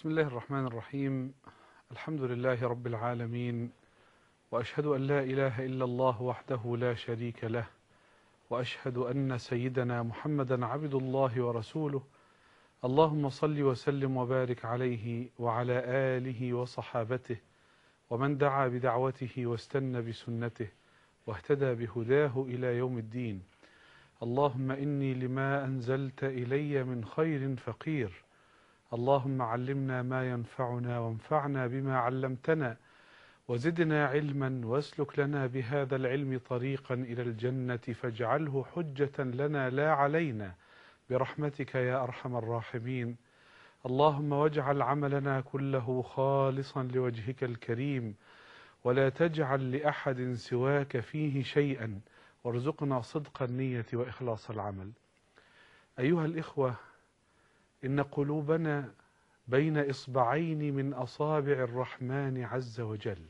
بسم الله الرحمن الرحيم الحمد لله رب العالمين وأشهد أن لا إله إلا الله وحده لا شريك له وأشهد أن سيدنا محمدا عبد الله ورسوله اللهم صل وسلم وبارك عليه وعلى آله وصحابته ومن دعا بدعوته واستنى بسنته واهتدى بهداه إلى يوم الدين اللهم إني لما أنزلت إلي من خير فقير اللهم علمنا ما ينفعنا وانفعنا بما علمتنا وزدنا علما واسلك لنا بهذا العلم طريقا إلى الجنة فاجعله حجة لنا لا علينا برحمتك يا أرحم الراحمين اللهم واجعل عملنا كله خالصا لوجهك الكريم ولا تجعل لأحد سواك فيه شيئا وارزقنا صدق النية وإخلاص العمل أيها الإخوة إن قلوبنا بين إصبعين من أصابع الرحمن عز وجل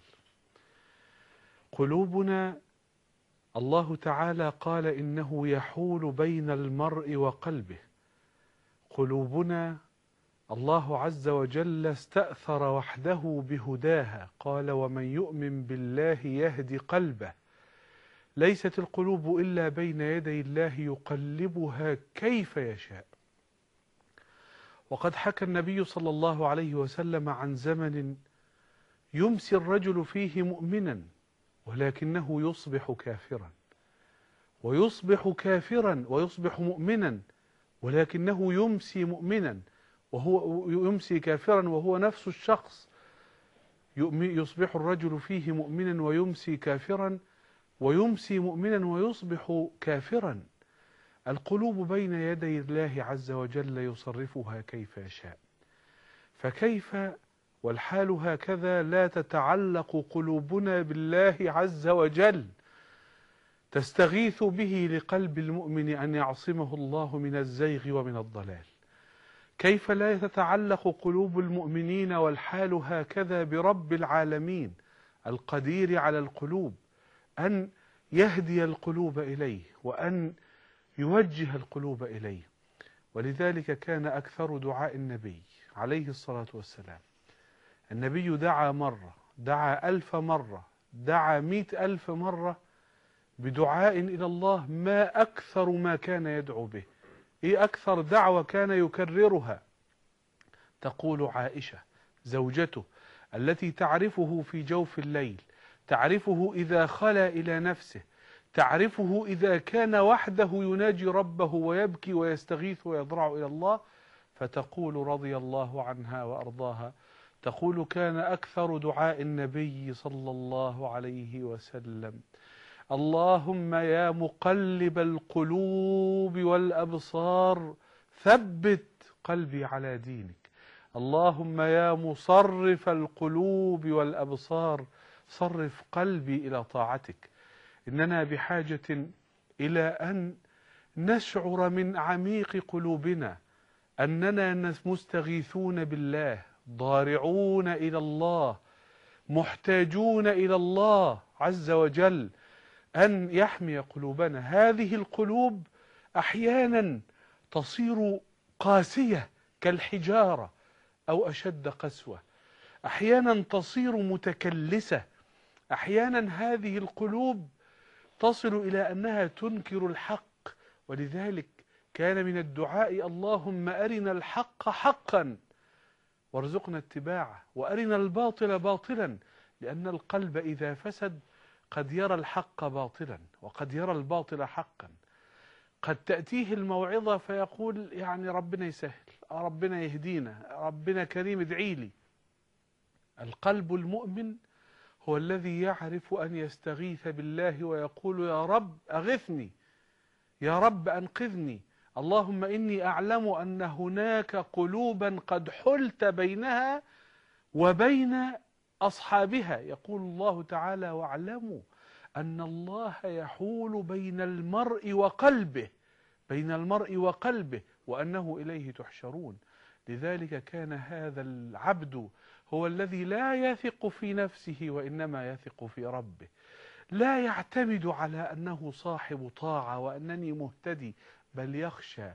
قلوبنا الله تعالى قال إنه يحول بين المرء وقلبه قلوبنا الله عز وجل استأثر وحده بهداها قال ومن يؤمن بالله يهدي قلبه ليست القلوب إلا بين يدي الله يقلبها كيف يشاء وقد حكى النبي صلى الله عليه وسلم عن زمن يمسي الرجل فيه مؤمنا ولكنه يصبح كافرا ويصبح كافرا ويصبح مؤمنا ولكنه يمسي مؤمنا وهو يمسي كافرا وهو نفس الشخص يصبح الرجل فيه مؤمنا ويمسي كافرا ويمسي مؤمنا ويصبح كافرا القلوب بين يدي الله عز وجل يصرفها كيف يشاء فكيف والحال هكذا لا تتعلق قلوبنا بالله عز وجل تستغيث به لقلب المؤمن أن يعصمه الله من الزيغ ومن الضلال كيف لا تتعلق قلوب المؤمنين والحال هكذا برب العالمين القدير على القلوب أن يهدي القلوب إليه وأن يوجه القلوب إليه ولذلك كان أكثر دعاء النبي عليه الصلاة والسلام النبي دعا مرة دعا ألف مرة دعا مئة ألف مرة بدعاء إلى الله ما أكثر ما كان يدعو به إيه أكثر دعوة كان يكررها تقول عائشة زوجته التي تعرفه في جوف الليل تعرفه إذا خلا إلى نفسه تعرفه إذا كان وحده يناجي ربه ويبكي ويستغيث ويضرع إلى الله فتقول رضي الله عنها وأرضاها تقول كان أكثر دعاء النبي صلى الله عليه وسلم اللهم يا مقلب القلوب والأبصار ثبت قلبي على دينك اللهم يا مصرف القلوب والأبصار صرف قلبي إلى طاعتك إننا بحاجة إلى أن نشعر من عميق قلوبنا أننا مستغيثون بالله ضارعون إلى الله محتاجون إلى الله عز وجل أن يحمي قلوبنا هذه القلوب أحيانا تصير قاسية كالحجارة أو أشد قسوة أحيانا تصير متكلسة أحيانا هذه القلوب تصل إلى أنها تنكر الحق ولذلك كان من الدعاء اللهم أرنا الحق حقا وارزقنا اتباعه وأرنا الباطل باطلا لأن القلب إذا فسد قد يرى الحق باطلا وقد يرى الباطل حقا قد تأتيه الموعظة فيقول يعني ربنا يسهل ربنا يهدينا ربنا كريم ادعي لي القلب المؤمن هو الذي يعرف أن يستغيث بالله ويقول يا رب أغثني يا رب أنقذني اللهم إني أعلم أن هناك قلوبا قد حلت بينها وبين أصحابها يقول الله تعالى واعلموا أن الله يحول بين المرء وقلبه بين المرء وقلبه وأنه إليه تحشرون لذلك كان هذا العبد هو الذي لا يثق في نفسه وإنما يثق في ربه لا يعتمد على أنه صاحب طاعة وأنني مهتدي بل يخشى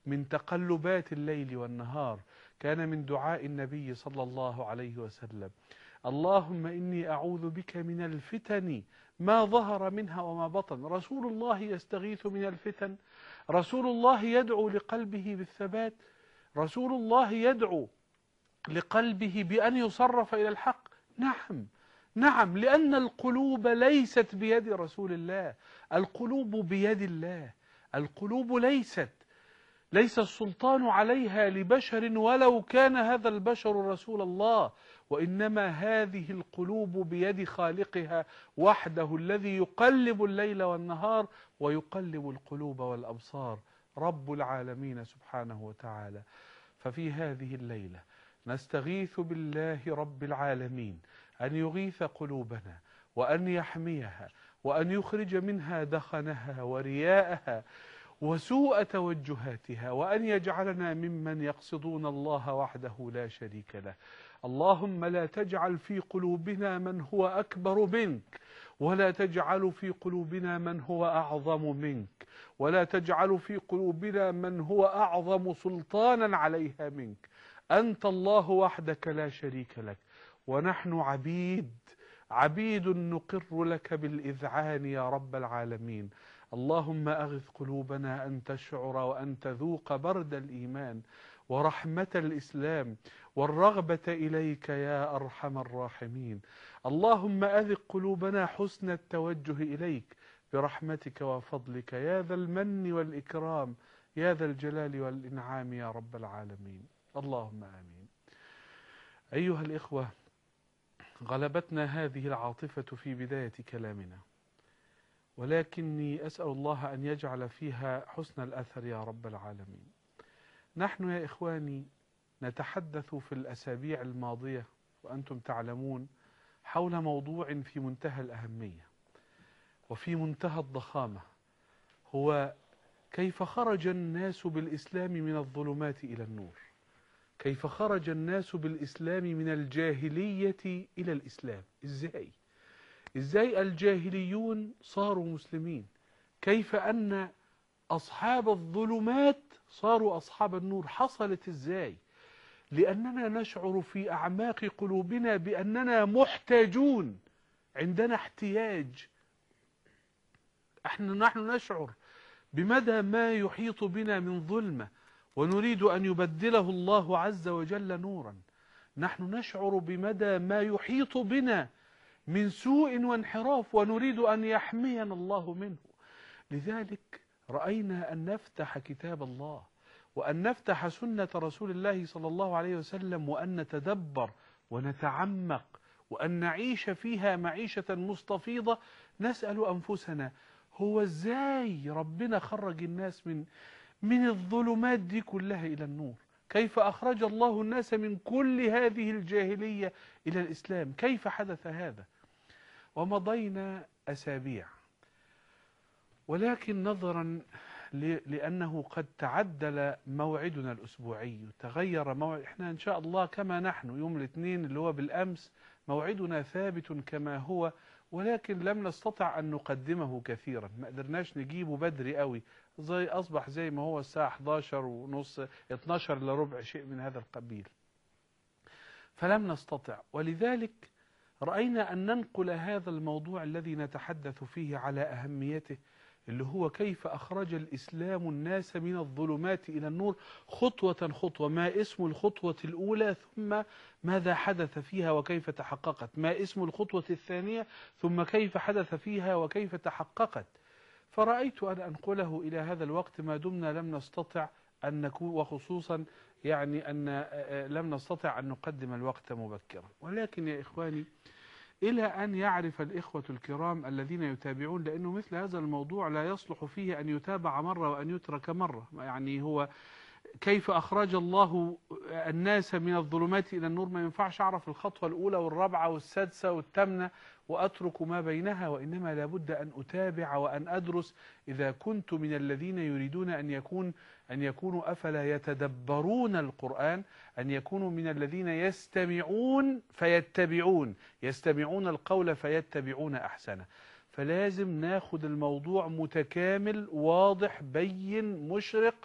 من تقلبات الليل والنهار كان من دعاء النبي صلى الله عليه وسلم اللهم إني أعوذ بك من الفتن ما ظهر منها وما بطن رسول الله يستغيث من الفتن رسول الله يدعو لقلبه بالثبات رسول الله يدعو لقلبه بأن يصرف إلى الحق نعم نعم لأن القلوب ليست بيد رسول الله القلوب بيد الله القلوب ليست ليس السلطان عليها لبشر ولو كان هذا البشر رسول الله وإنما هذه القلوب بيد خالقها وحده الذي يقلب الليل والنهار ويقلب القلوب والأبصار رب العالمين سبحانه وتعالى ففي هذه الليلة نستغيث بالله رب العالمين أن يغيث قلوبنا وأن يحميها وأن يخرج منها دخنها ورياءها وسوء توجهاتها وأن يجعلنا ممن يقصدون الله وحده لا شريك له اللهم لا تجعل في قلوبنا من هو أكبر منك ولا تجعل في قلوبنا من هو أعظم منك ولا تجعل في قلوبنا من هو أعظم سلطانا عليها منك أنت الله وحدك لا شريك لك ونحن عبيد عبيد نقر لك بالإذعان يا رب العالمين اللهم أغث قلوبنا أن تشعر وأن تذوق برد الإيمان ورحمة الإسلام والرغبة إليك يا أرحم الراحمين اللهم أذق قلوبنا حسن التوجه إليك برحمتك وفضلك يا ذا المن والإكرام يا ذا الجلال والإنعام يا رب العالمين اللهم آمين أيها الإخوة غلبتنا هذه العاطفة في بداية كلامنا ولكني أسأل الله أن يجعل فيها حسن الأثر يا رب العالمين نحن يا إخواني نتحدث في الأسابيع الماضية وأنتم تعلمون حول موضوع في منتهى الأهمية وفي منتهى الضخامة هو كيف خرج الناس بالإسلام من الظلمات إلى النور كيف خرج الناس بالإسلام من الجاهلية إلى الإسلام إزاي إزاي الجاهليون صاروا مسلمين كيف أن أصحاب الظلمات صاروا أصحاب النور حصلت إزاي لأننا نشعر في أعماق قلوبنا بأننا محتاجون عندنا احتياج احنا نحن نشعر بمدى ما يحيط بنا من ظلمة ونريد أن يبدله الله عز وجل نورا نحن نشعر بمدى ما يحيط بنا من سوء وانحراف ونريد أن يحمينا الله منه لذلك رأينا أن نفتح كتاب الله وأن نفتح سنة رسول الله صلى الله عليه وسلم وأن نتدبر ونتعمق وأن نعيش فيها معيشة مستفيضة نسأل أنفسنا هو ازاي ربنا خرج الناس من من الظلمات دي كلها إلى النور كيف أخرج الله الناس من كل هذه الجاهلية إلى الإسلام كيف حدث هذا ومضينا أسابيع ولكن نظرا لأنه قد تعدل موعدنا الأسبوعي تغير موعد احنا إن شاء الله كما نحن يوم الاثنين اللي هو بالأمس موعدنا ثابت كما هو ولكن لم نستطع أن نقدمه كثيرا ما قدرناش نجيبه بدري قوي زي أصبح زي ما هو الساعة 11 ونص 12 لربع شيء من هذا القبيل فلم نستطع ولذلك رأينا أن ننقل هذا الموضوع الذي نتحدث فيه على أهميته اللي هو كيف أخرج الإسلام الناس من الظلمات إلى النور خطوة خطوة ما اسم الخطوة الأولى ثم ماذا حدث فيها وكيف تحققت ما اسم الخطوة الثانية ثم كيف حدث فيها وكيف تحققت فرأيت أن أنقله إلى هذا الوقت ما دمنا لم نستطع أن نكون وخصوصا يعني أن لم نستطع أن نقدم الوقت مبكرا ولكن يا إخواني إلى أن يعرف الإخوة الكرام الذين يتابعون لأنه مثل هذا الموضوع لا يصلح فيه أن يتابع مرة وأن يترك مرة يعني هو كيف أخرج الله الناس من الظلمات إلى النور ما ينفعش أعرف الخطوة الأولى والرابعة والسادسة والثامنة وأترك ما بينها وإنما لابد أن أتابع وأن أدرس إذا كنت من الذين يريدون أن يكون أن يكونوا أفلا يتدبرون القرآن أن يكونوا من الذين يستمعون فيتبعون يستمعون القول فيتبعون أحسنه فلازم ناخد الموضوع متكامل واضح بين مشرق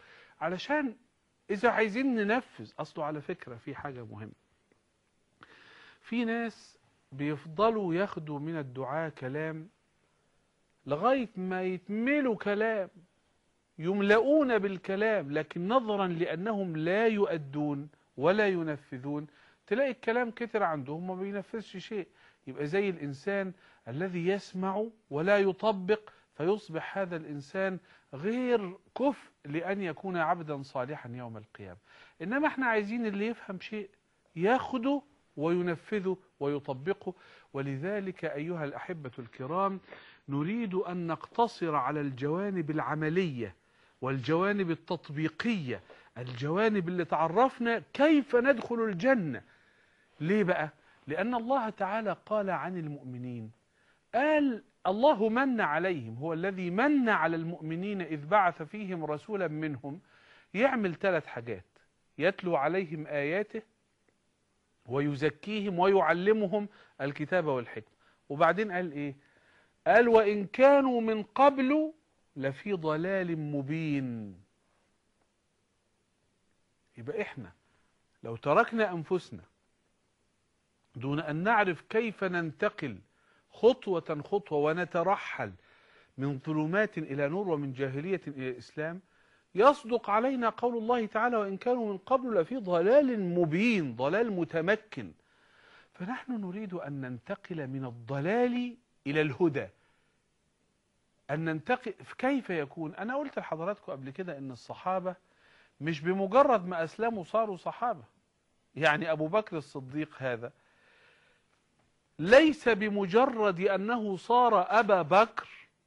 علشان إذا عايزين ننفذ أصله على فكرة في حاجة مهمة في ناس بيفضلوا ياخدوا من الدعاء كلام لغاية ما يتملوا كلام يملؤون بالكلام لكن نظرا لأنهم لا يؤدون ولا ينفذون تلاقي الكلام كتر عندهم ما بينفذش شيء يبقى زي الإنسان الذي يسمع ولا يطبق فيصبح هذا الإنسان غير كفء لأن يكون عبدا صالحا يوم القيامة إنما احنا عايزين اللي يفهم شيء ياخده وينفذه ويطبقه ولذلك أيها الأحبة الكرام نريد أن نقتصر على الجوانب العملية والجوانب التطبيقية الجوانب اللي تعرفنا كيف ندخل الجنة ليه بقى؟ لأن الله تعالى قال عن المؤمنين قال الله من عليهم هو الذي من على المؤمنين إذ بعث فيهم رسولا منهم يعمل ثلاث حاجات يتلو عليهم آياته ويزكيهم ويعلمهم الكتاب والحكمة وبعدين قال إيه قال وإن كانوا من قبل لفي ضلال مبين يبقى إحنا لو تركنا أنفسنا دون أن نعرف كيف ننتقل خطوة خطوة ونترحل من ظلمات إلى نور ومن جاهلية إلى الإسلام يصدق علينا قول الله تعالى وإن كانوا من قبل لفي ضلال مبين ضلال متمكن فنحن نريد أن ننتقل من الضلال إلى الهدى أن ننتقل كيف يكون أنا قلت لحضراتكم قبل كده أن الصحابة مش بمجرد ما أسلموا صاروا صحابة يعني أبو بكر الصديق هذا ليس بمجرد أنه صار أبا بكر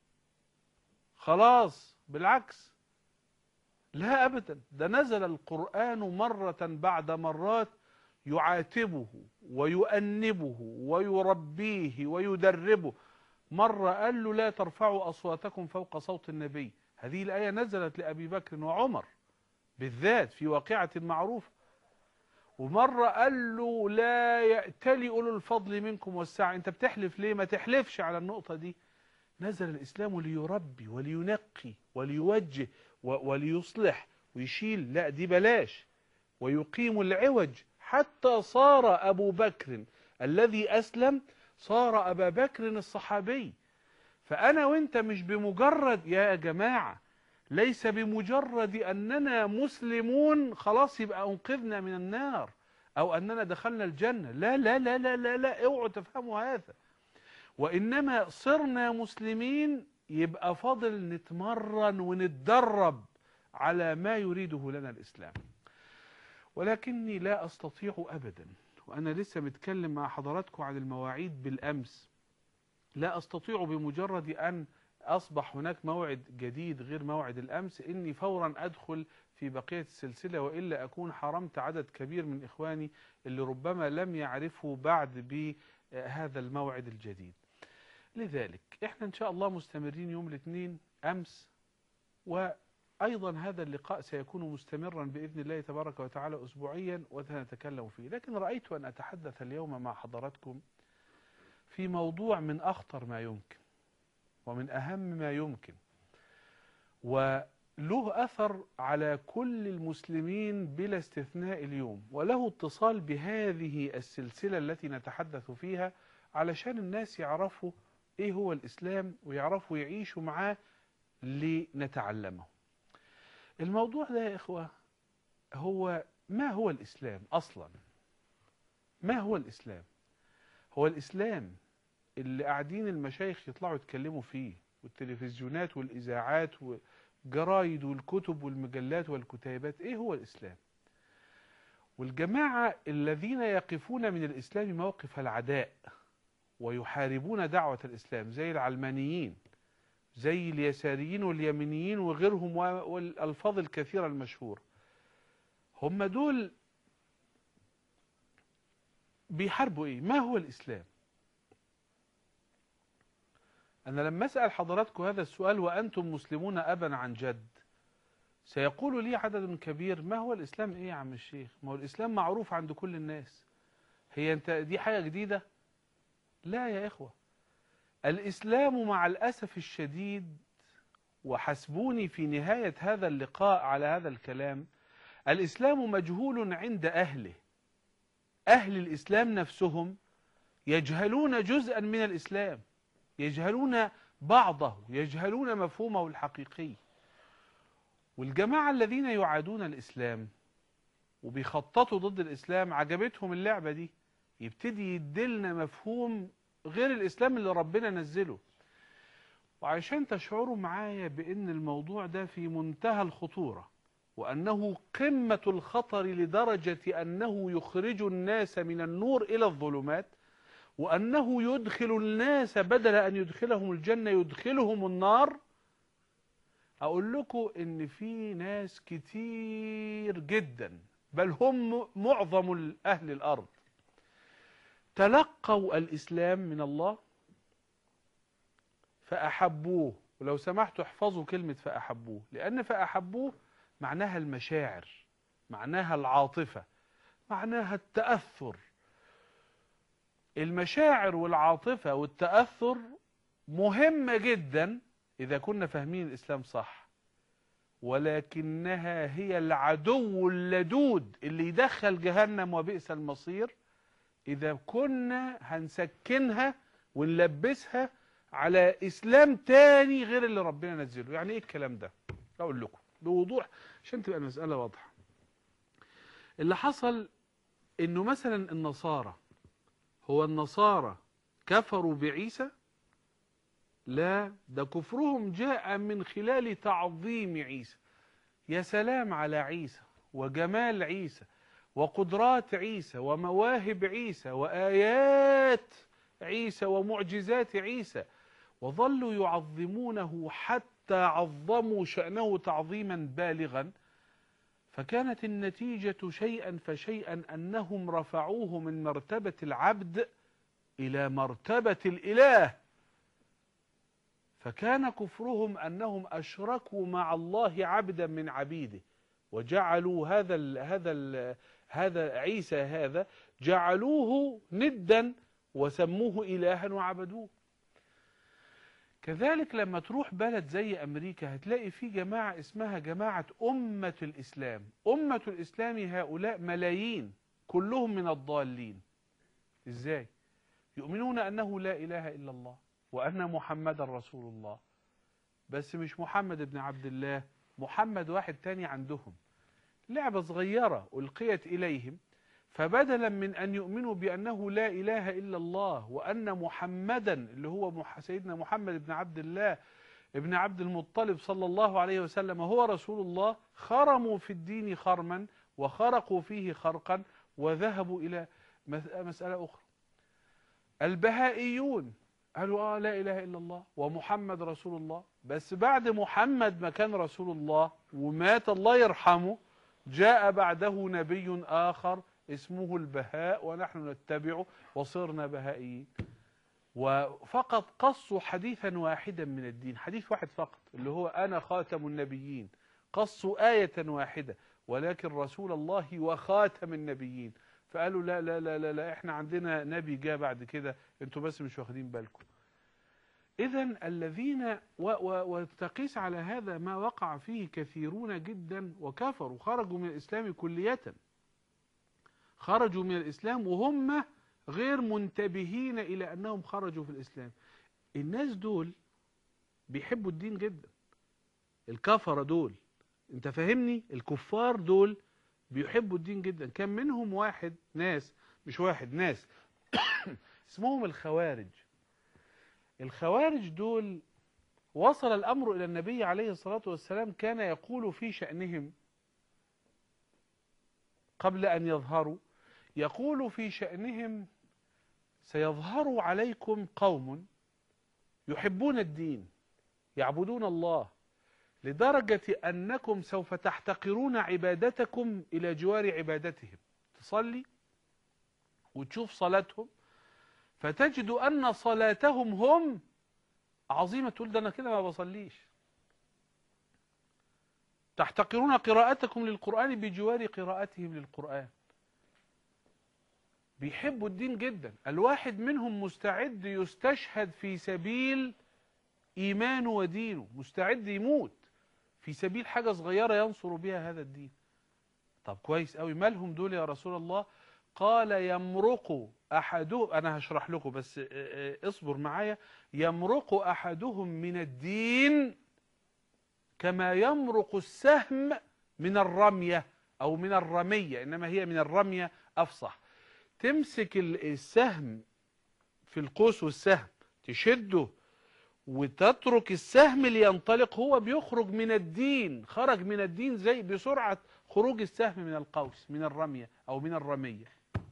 خلاص بالعكس لا أبدا ده نزل القرآن مرة بعد مرات يعاتبه ويؤنبه ويربيه ويدربه مرة قال له لا ترفعوا أصواتكم فوق صوت النبي هذه الآية نزلت لأبي بكر وعمر بالذات في واقعة معروفة ومرة قال له لا يأتلي أولو الفضل منكم والسعة أنت بتحلف ليه ما تحلفش على النقطة دي نزل الإسلام ليربي ولينقي وليوجه وليصلح ويشيل لا دي بلاش ويقيم العوج حتى صار أبو بكر الذي أسلم صار أبا بكر الصحابي فأنا وإنت مش بمجرد يا جماعة ليس بمجرد أننا مسلمون خلاص يبقى أنقذنا من النار أو أننا دخلنا الجنة لا لا لا لا لا, لا اوعوا تفهموا هذا وإنما صرنا مسلمين يبقى فاضل نتمرن ونتدرب على ما يريده لنا الإسلام ولكني لا أستطيع أبدا وأنا لسه متكلم مع حضراتكم عن المواعيد بالأمس لا أستطيع بمجرد أن أصبح هناك موعد جديد غير موعد الأمس إني فورا أدخل في بقية السلسلة وإلا أكون حرمت عدد كبير من إخواني اللي ربما لم يعرفوا بعد بهذا الموعد الجديد لذلك إحنا إن شاء الله مستمرين يوم الاثنين أمس وأيضا هذا اللقاء سيكون مستمرا بإذن الله تبارك وتعالى أسبوعيا وسنتكلم فيه لكن رأيت أن أتحدث اليوم مع حضراتكم في موضوع من أخطر ما يمكن ومن أهم ما يمكن وله أثر على كل المسلمين بلا استثناء اليوم وله اتصال بهذه السلسلة التي نتحدث فيها علشان الناس يعرفوا إيه هو الإسلام ويعرفوا يعيشوا معاه لنتعلمه الموضوع ده يا إخوة هو ما هو الإسلام أصلا ما هو الإسلام هو الإسلام اللي قاعدين المشايخ يطلعوا يتكلموا فيه والتلفزيونات والإذاعات والجرايد والكتب والمجلات والكتيبات إيه هو الإسلام والجماعة الذين يقفون من الإسلام موقف العداء ويحاربون دعوة الإسلام زي العلمانيين زي اليساريين واليمينيين وغيرهم والألفاظ الكثيرة المشهورة هم دول بيحاربوا إيه ما هو الإسلام أنا لما أسأل حضراتكم هذا السؤال وأنتم مسلمون أبا عن جد سيقول لي عدد كبير ما هو الإسلام إيه يا عم الشيخ ما هو الإسلام معروف عند كل الناس هي أنت دي حاجة جديدة لا يا إخوة الإسلام مع الأسف الشديد وحسبوني في نهاية هذا اللقاء على هذا الكلام الإسلام مجهول عند أهله أهل الإسلام نفسهم يجهلون جزءا من الإسلام يجهلون بعضه يجهلون مفهومه الحقيقي والجماعة الذين يعادون الإسلام وبيخططوا ضد الإسلام عجبتهم اللعبة دي يبتدي يدلنا مفهوم غير الإسلام اللي ربنا نزله وعشان تشعروا معايا بأن الموضوع ده في منتهى الخطورة وأنه قمة الخطر لدرجة أنه يخرج الناس من النور إلى الظلمات وأنه يدخل الناس بدل أن يدخلهم الجنة يدخلهم النار أقول لكم إن في ناس كتير جدا بل هم معظم أهل الأرض تلقوا الإسلام من الله فأحبوه ولو سمحتوا احفظوا كلمة فأحبوه لأن فأحبوه معناها المشاعر معناها العاطفة معناها التأثر المشاعر والعاطفة والتأثر مهمة جدا إذا كنا فاهمين الإسلام صح ولكنها هي العدو اللدود اللي يدخل جهنم وبئس المصير إذا كنا هنسكنها ونلبسها على إسلام تاني غير اللي ربنا نزله يعني إيه الكلام ده أقول لكم بوضوح عشان تبقى المسألة واضحة اللي حصل إنه مثلا النصارى هو النصارى كفروا بعيسى لا ده كفرهم جاء من خلال تعظيم عيسى يا سلام على عيسى وجمال عيسى وقدرات عيسى ومواهب عيسى وآيات عيسى ومعجزات عيسى وظلوا يعظمونه حتى عظموا شأنه تعظيما بالغا فكانت النتيجة شيئا فشيئا أنهم رفعوه من مرتبة العبد إلى مرتبة الإله فكان كفرهم أنهم أشركوا مع الله عبدا من عبيده وجعلوا هذا ال هذا ال هذا عيسى هذا جعلوه ندا وسموه إلها وعبدوه كذلك لما تروح بلد زي أمريكا هتلاقي في جماعة اسمها جماعة أمة الإسلام أمة الإسلام هؤلاء ملايين كلهم من الضالين إزاي؟ يؤمنون أنه لا إله إلا الله وأن محمد رسول الله بس مش محمد بن عبد الله محمد واحد تاني عندهم لعبة صغيرة ألقيت إليهم فبدلا من أن يؤمنوا بأنه لا إله إلا الله وأن محمدا اللي هو سيدنا محمد بن عبد الله ابن عبد المطلب صلى الله عليه وسلم هو رسول الله خرموا في الدين خرما وخرقوا فيه خرقا وذهبوا إلى مسألة أخرى البهائيون قالوا آه لا إله إلا الله ومحمد رسول الله بس بعد محمد ما كان رسول الله ومات الله يرحمه جاء بعده نبي آخر اسمه البهاء ونحن نتبعه وصرنا بهائيين وفقط قصوا حديثا واحدا من الدين حديث واحد فقط اللي هو أنا خاتم النبيين قصوا آية واحدة ولكن رسول الله وخاتم النبيين فقالوا لا لا لا لا, لا احنا عندنا نبي جاء بعد كده انتوا بس مش واخدين بالكم إذا الذين وتقيس على هذا ما وقع فيه كثيرون جدا وكفروا خرجوا من الإسلام كلية خرجوا من الإسلام وهم غير منتبهين إلى أنهم خرجوا في الإسلام الناس دول بيحبوا الدين جدا الكفرة دول انت فاهمني الكفار دول بيحبوا الدين جدا كان منهم واحد ناس مش واحد ناس اسمهم الخوارج الخوارج دول وصل الأمر إلى النبي عليه الصلاة والسلام كان يقول في شأنهم قبل أن يظهروا يقول في شأنهم سيظهر عليكم قوم يحبون الدين يعبدون الله لدرجة أنكم سوف تحتقرون عبادتكم إلى جوار عبادتهم تصلي وتشوف صلاتهم فتجد أن صلاتهم هم عظيمة تقول ده أنا كده ما بصليش تحتقرون قراءتكم للقرآن بجوار قراءتهم للقرآن بيحبوا الدين جدا الواحد منهم مستعد يستشهد في سبيل إيمانه ودينه مستعد يموت في سبيل حاجة صغيرة ينصر بها هذا الدين طب كويس قوي مالهم دول يا رسول الله قال يمرق أحدهم أنا هشرح لكم بس اه، اه، اصبر معايا يمرق أحدهم من الدين كما يمرق السهم من الرمية أو من الرمية إنما هي من الرمية أفصح تمسك السهم في القوس والسهم تشده وتترك السهم لينطلق هو بيخرج من الدين خرج من الدين زي بسرعة خروج السهم من القوس من الرمية أو من الرمية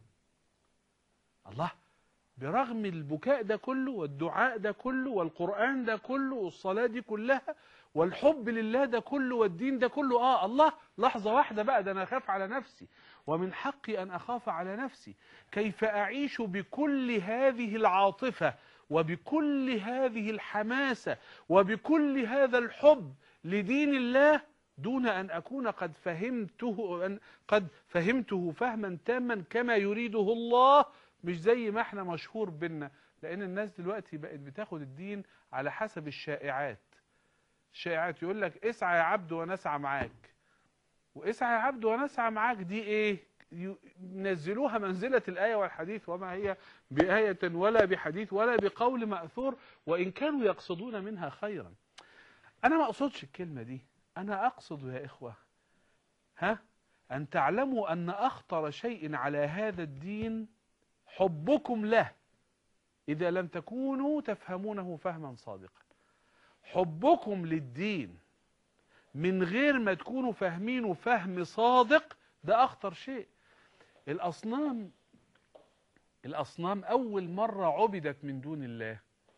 الله برغم البكاء ده كله والدعاء ده كله والقرآن ده كله والصلاة دي كلها والحب لله ده كله والدين ده كله آه الله لحظة واحدة بقى ده أنا أخاف على نفسي ومن حقي أن أخاف على نفسي كيف أعيش بكل هذه العاطفة وبكل هذه الحماسة وبكل هذا الحب لدين الله دون أن أكون قد فهمته أن قد فهمته فهما تاما كما يريده الله مش زي ما احنا مشهور بينا لأن الناس دلوقتي بقت بتاخد الدين على حسب الشائعات الشائعات يقول لك اسعى يا عبد ونسعى معاك واسعى يا عبد ونسعى معاك دي ايه نزلوها منزلة الآية والحديث وما هي بآية ولا بحديث ولا بقول مأثور وإن كانوا يقصدون منها خيرا أنا ما أقصدش الكلمة دي أنا أقصد يا إخوة ها أن تعلموا أن أخطر شيء على هذا الدين حبكم له إذا لم تكونوا تفهمونه فهما صادقا حبكم للدين من غير ما تكونوا فاهمينه فهم صادق ده أخطر شيء الأصنام الأصنام أول مرة عبدت من دون الله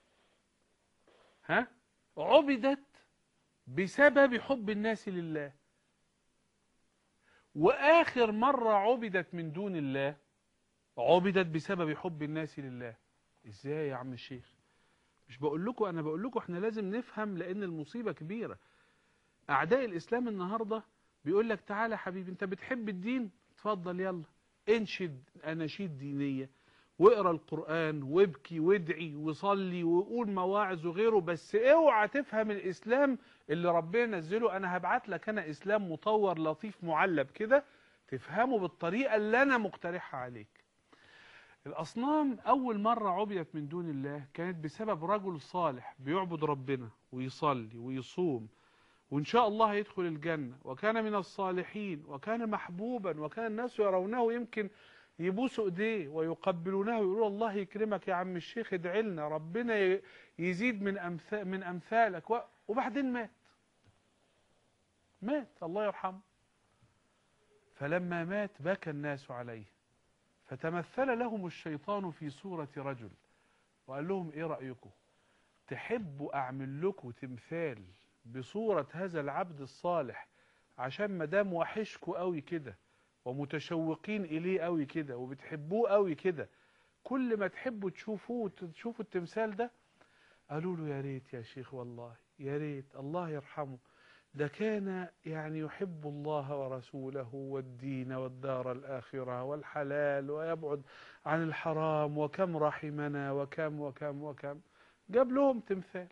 ها عبدت بسبب حب الناس لله وآخر مرة عبدت من دون الله عبدت بسبب حب الناس لله ازاي يا عم الشيخ مش بقول لكم انا بقول لكم احنا لازم نفهم لان المصيبة كبيرة اعداء الاسلام النهاردة بيقول لك تعالى حبيبي انت بتحب الدين اتفضل يلا انشد اناشيد دينية واقرا القرآن وابكي وادعي وصلي وقول مواعظ وغيره بس اوعى تفهم الاسلام اللي ربنا نزله انا هبعت لك انا اسلام مطور لطيف معلب كده تفهمه بالطريقة اللي انا مقترحها عليك الأصنام أول مرة عبدت من دون الله كانت بسبب رجل صالح بيعبد ربنا ويصلي ويصوم وإن شاء الله يدخل الجنة وكان من الصالحين وكان محبوبا وكان الناس يرونه يمكن يبوسوا ايديه ويقبلونه ويقولوا الله يكرمك يا عم الشيخ ادعي لنا ربنا يزيد من أمثال من أمثالك وبعدين مات مات الله يرحمه فلما مات بكى الناس عليه فتمثل لهم الشيطان في صورة رجل وقال لهم ايه رأيكم تحبوا اعمل لكم تمثال بصورة هذا العبد الصالح عشان مدام وحشكوا قوي كده ومتشوقين اليه قوي كده وبتحبوه قوي كده كل ما تحبوا تشوفوه تشوفوا التمثال ده قالوا له يا ريت يا شيخ والله يا ريت الله يرحمه ده كان يعني يحب الله ورسوله والدين والدار الآخرة والحلال ويبعد عن الحرام وكم رحمنا وكم وكم وكم جاب لهم تمثال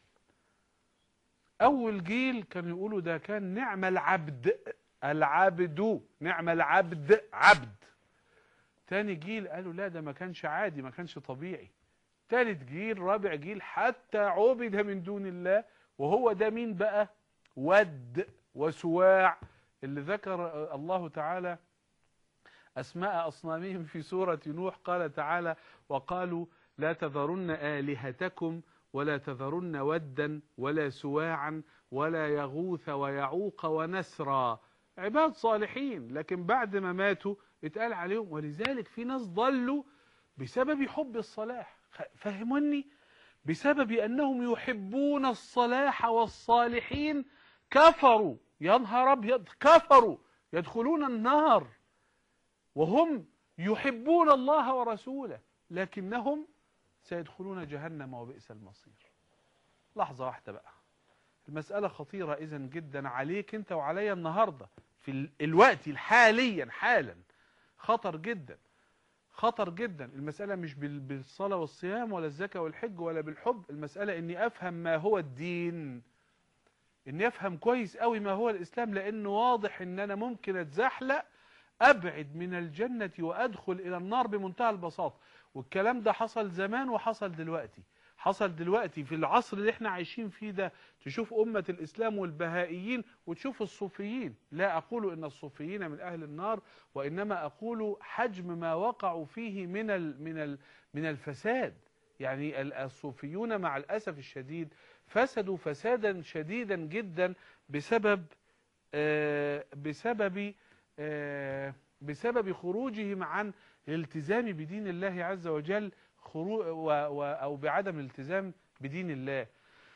أول جيل كانوا يقولوا ده كان نعم العبد العبد نعم العبد عبد تاني جيل قالوا لا ده ما كانش عادي ما كانش طبيعي تالت جيل رابع جيل حتى عبد من دون الله وهو ده مين بقى ود وسواع اللي ذكر الله تعالى أسماء أصنامهم في سورة نوح قال تعالى وقالوا لا تذرن آلهتكم ولا تذرن ودا ولا سواعا ولا يغوث ويعوق ونسرا عباد صالحين لكن بعد ما ماتوا اتقال عليهم ولذلك في ناس ضلوا بسبب حب الصلاح فهموني بسبب أنهم يحبون الصلاح والصالحين كفروا يا نهار ابيض كفروا يدخلون النار وهم يحبون الله ورسوله لكنهم سيدخلون جهنم وبئس المصير لحظة واحدة بقى المسألة خطيرة إذا جدا عليك أنت وعلي النهاردة في الوقت حاليا حالا خطر جدا خطر جدا المسألة مش بال- بالصلاة والصيام ولا الزكاة والحج ولا بالحب المسألة اني افهم ما هو الدين اني افهم كويس قوي ما هو الاسلام لانه واضح ان انا ممكن اتزحلق ابعد من الجنة وادخل الى النار بمنتهى البساطة والكلام ده حصل زمان وحصل دلوقتي حصل دلوقتي في العصر اللي احنا عايشين فيه ده تشوف أمة الإسلام والبهائيين وتشوف الصوفيين لا أقول إن الصوفيين من أهل النار وإنما أقول حجم ما وقعوا فيه من ال من ال من الفساد يعني ال- الصوفيون مع الأسف الشديد فسدوا فسادا شديدا جدا بسبب آه، بسبب آه، بسبب خروجهم عن الالتزام بدين الله عز وجل خرو و و أو بعدم الالتزام بدين الله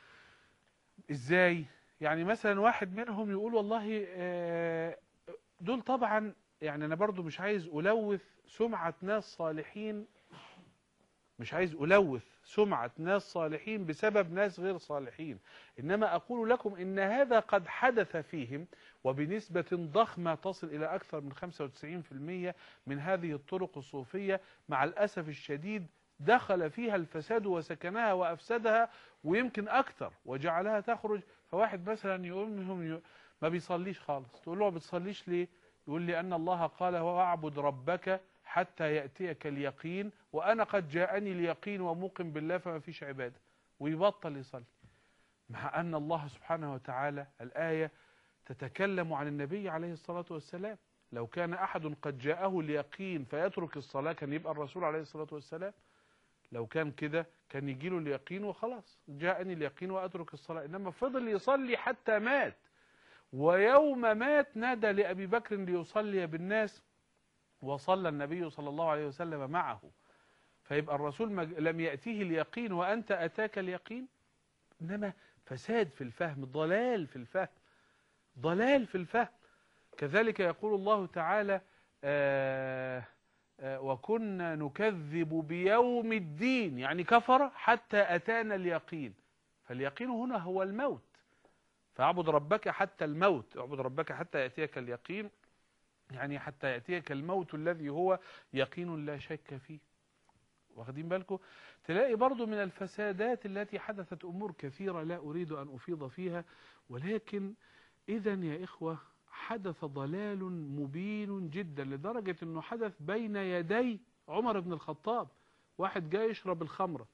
ازاي يعني مثلا واحد منهم يقول والله آه، دول طبعا يعني انا برضو مش عايز الوث سمعة ناس صالحين مش عايز الوث سمعة ناس صالحين بسبب ناس غير صالحين انما اقول لكم ان هذا قد حدث فيهم وبنسبة ضخمة تصل الى اكثر من 95% من هذه الطرق الصوفية مع الاسف الشديد دخل فيها الفساد وسكنها وافسدها ويمكن اكثر وجعلها تخرج فواحد مثلا يقول لهم ي- ما بيصليش خالص تقول له ما بتصليش ليه يقول لي ان الله قال واعبد ربك حتى ياتيك اليقين وانا قد جاءني اليقين وموقن بالله فما فيش عباده ويبطل يصلي مع ان الله سبحانه وتعالى الايه تتكلم عن النبي عليه الصلاه والسلام لو كان احد قد جاءه اليقين فيترك الصلاه كان يبقى الرسول عليه الصلاه والسلام لو كان كده كان يجي له اليقين وخلاص جاءني اليقين واترك الصلاه انما فضل يصلي حتى مات ويوم مات نادى لابي بكر ليصلي بالناس وصلى النبي صلى الله عليه وسلم معه فيبقى الرسول مج- لم ياتيه اليقين وانت اتاك اليقين انما فساد في الفهم ضلال في الفهم ضلال في الفهم كذلك يقول الله تعالى آه آه، وكنا نكذب بيوم الدين يعني كفر حتى أتانا اليقين فاليقين هنا هو الموت فاعبد ربك حتى الموت اعبد ربك حتى يأتيك اليقين يعني حتى يأتيك الموت الذي هو يقين لا شك فيه واخدين بالكم تلاقي برضو من الفسادات التي حدثت أمور كثيرة لا أريد أن أفيض فيها ولكن إذا يا إخوة حدث ضلال مبين جدا لدرجة أنه حدث بين يدي عمر بن الخطاب واحد جاي يشرب الخمرة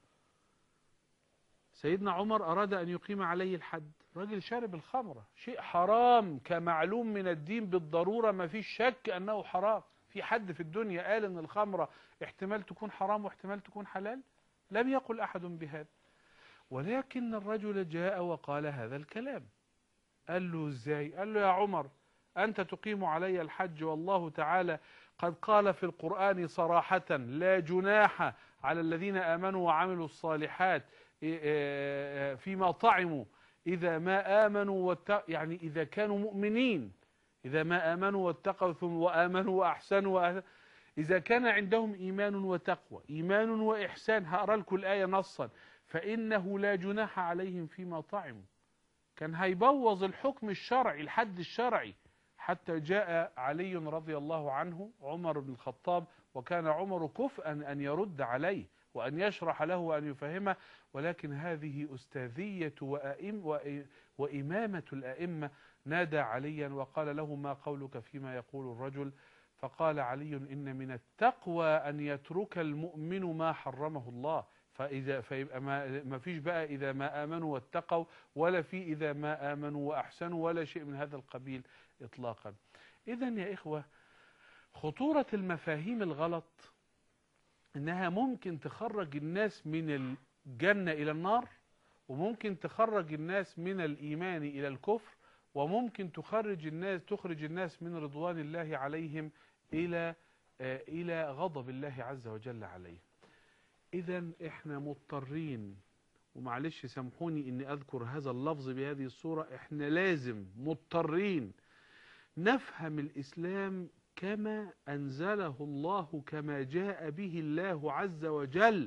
سيدنا عمر أراد أن يقيم عليه الحد راجل شارب الخمرة شيء حرام كمعلوم من الدين بالضرورة ما فيش شك أنه حرام في حد في الدنيا قال أن الخمرة احتمال تكون حرام واحتمال تكون حلال لم يقل أحد بهذا ولكن الرجل جاء وقال هذا الكلام قال له ازاي قال له يا عمر أنت تقيم علي الحج والله تعالى قد قال في القرآن صراحة لا جناح على الذين آمنوا وعملوا الصالحات إيه، إيه، فيما طعموا إذا ما آمنوا وات... يعني إذا كانوا مؤمنين إذا ما آمنوا واتقوا ثم وآمنوا وأحسنوا وأه... إذا كان عندهم إيمان وتقوى إيمان وإحسان هقرأ لكم الآية نصا فإنه لا جناح عليهم فيما طعموا كان هيبوظ الحكم الشرعي الحد الشرعي حتى جاء علي رضي الله عنه عمر بن الخطاب وكان عمر كفءا أن يرد عليه وأن يشرح له وأن يفهمه ولكن هذه أستاذية وأئم وإ- وإمامة الأئمة نادى عليا وقال له ما قولك فيما يقول الرجل فقال علي إن من التقوى أن يترك المؤمن ما حرمه الله فإذا فيبقى ما, ما فيش بقى إذا ما آمنوا واتقوا ولا في إذا ما آمنوا وأحسنوا ولا شيء من هذا القبيل إطلاقا إذا يا إخوة خطورة المفاهيم الغلط إنها ممكن تخرج الناس من الجنة إلى النار وممكن تخرج الناس من الإيمان إلى الكفر وممكن تخرج الناس تخرج الناس من رضوان الله عليهم إلى آه، إلى غضب الله عز وجل عليهم إذا إحنا مضطرين ومعلش سامحوني إني أذكر هذا اللفظ بهذه الصورة إحنا لازم مضطرين نفهم الإسلام كما أنزله الله كما جاء به الله عز وجل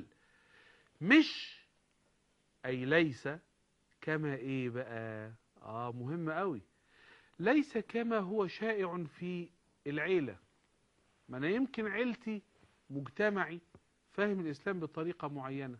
مش أي ليس كما إيه بقى آه مهم قوي ليس كما هو شائع في العيلة ما أنا يمكن عيلتي مجتمعي فاهم الإسلام بطريقة معينة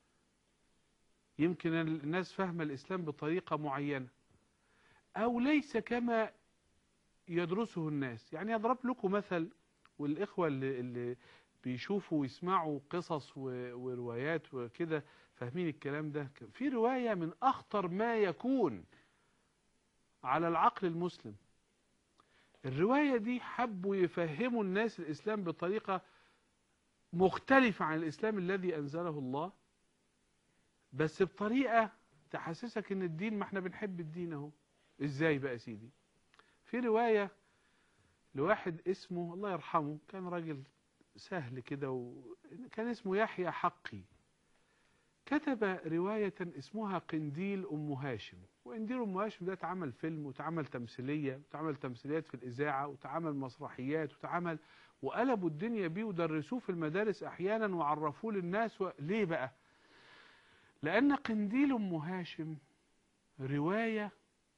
يمكن الناس فاهمة الإسلام بطريقة معينة أو ليس كما يدرسه الناس يعني أضرب لكم مثل والإخوة اللي, اللي بيشوفوا ويسمعوا قصص وروايات وكده فاهمين الكلام ده في رواية من أخطر ما يكون على العقل المسلم الرواية دي حبوا يفهموا الناس الإسلام بطريقة مختلفة عن الإسلام الذي أنزله الله بس بطريقة تحسسك ان الدين ما احنا بنحب الدين اهو ازاي بقى سيدي في رواية لواحد اسمه الله يرحمه كان راجل سهل كده وكان اسمه يحيى حقي كتب رواية اسمها قنديل أم هاشم وقنديل أم هاشم ده اتعمل فيلم وتعمل تمثيلية وتعمل تمثيليات في الإذاعة وتعمل مسرحيات وتعمل وقلبوا الدنيا بيه ودرسوه في المدارس أحيانا وعرفوه للناس و... ليه بقى لأن قنديل أم هاشم رواية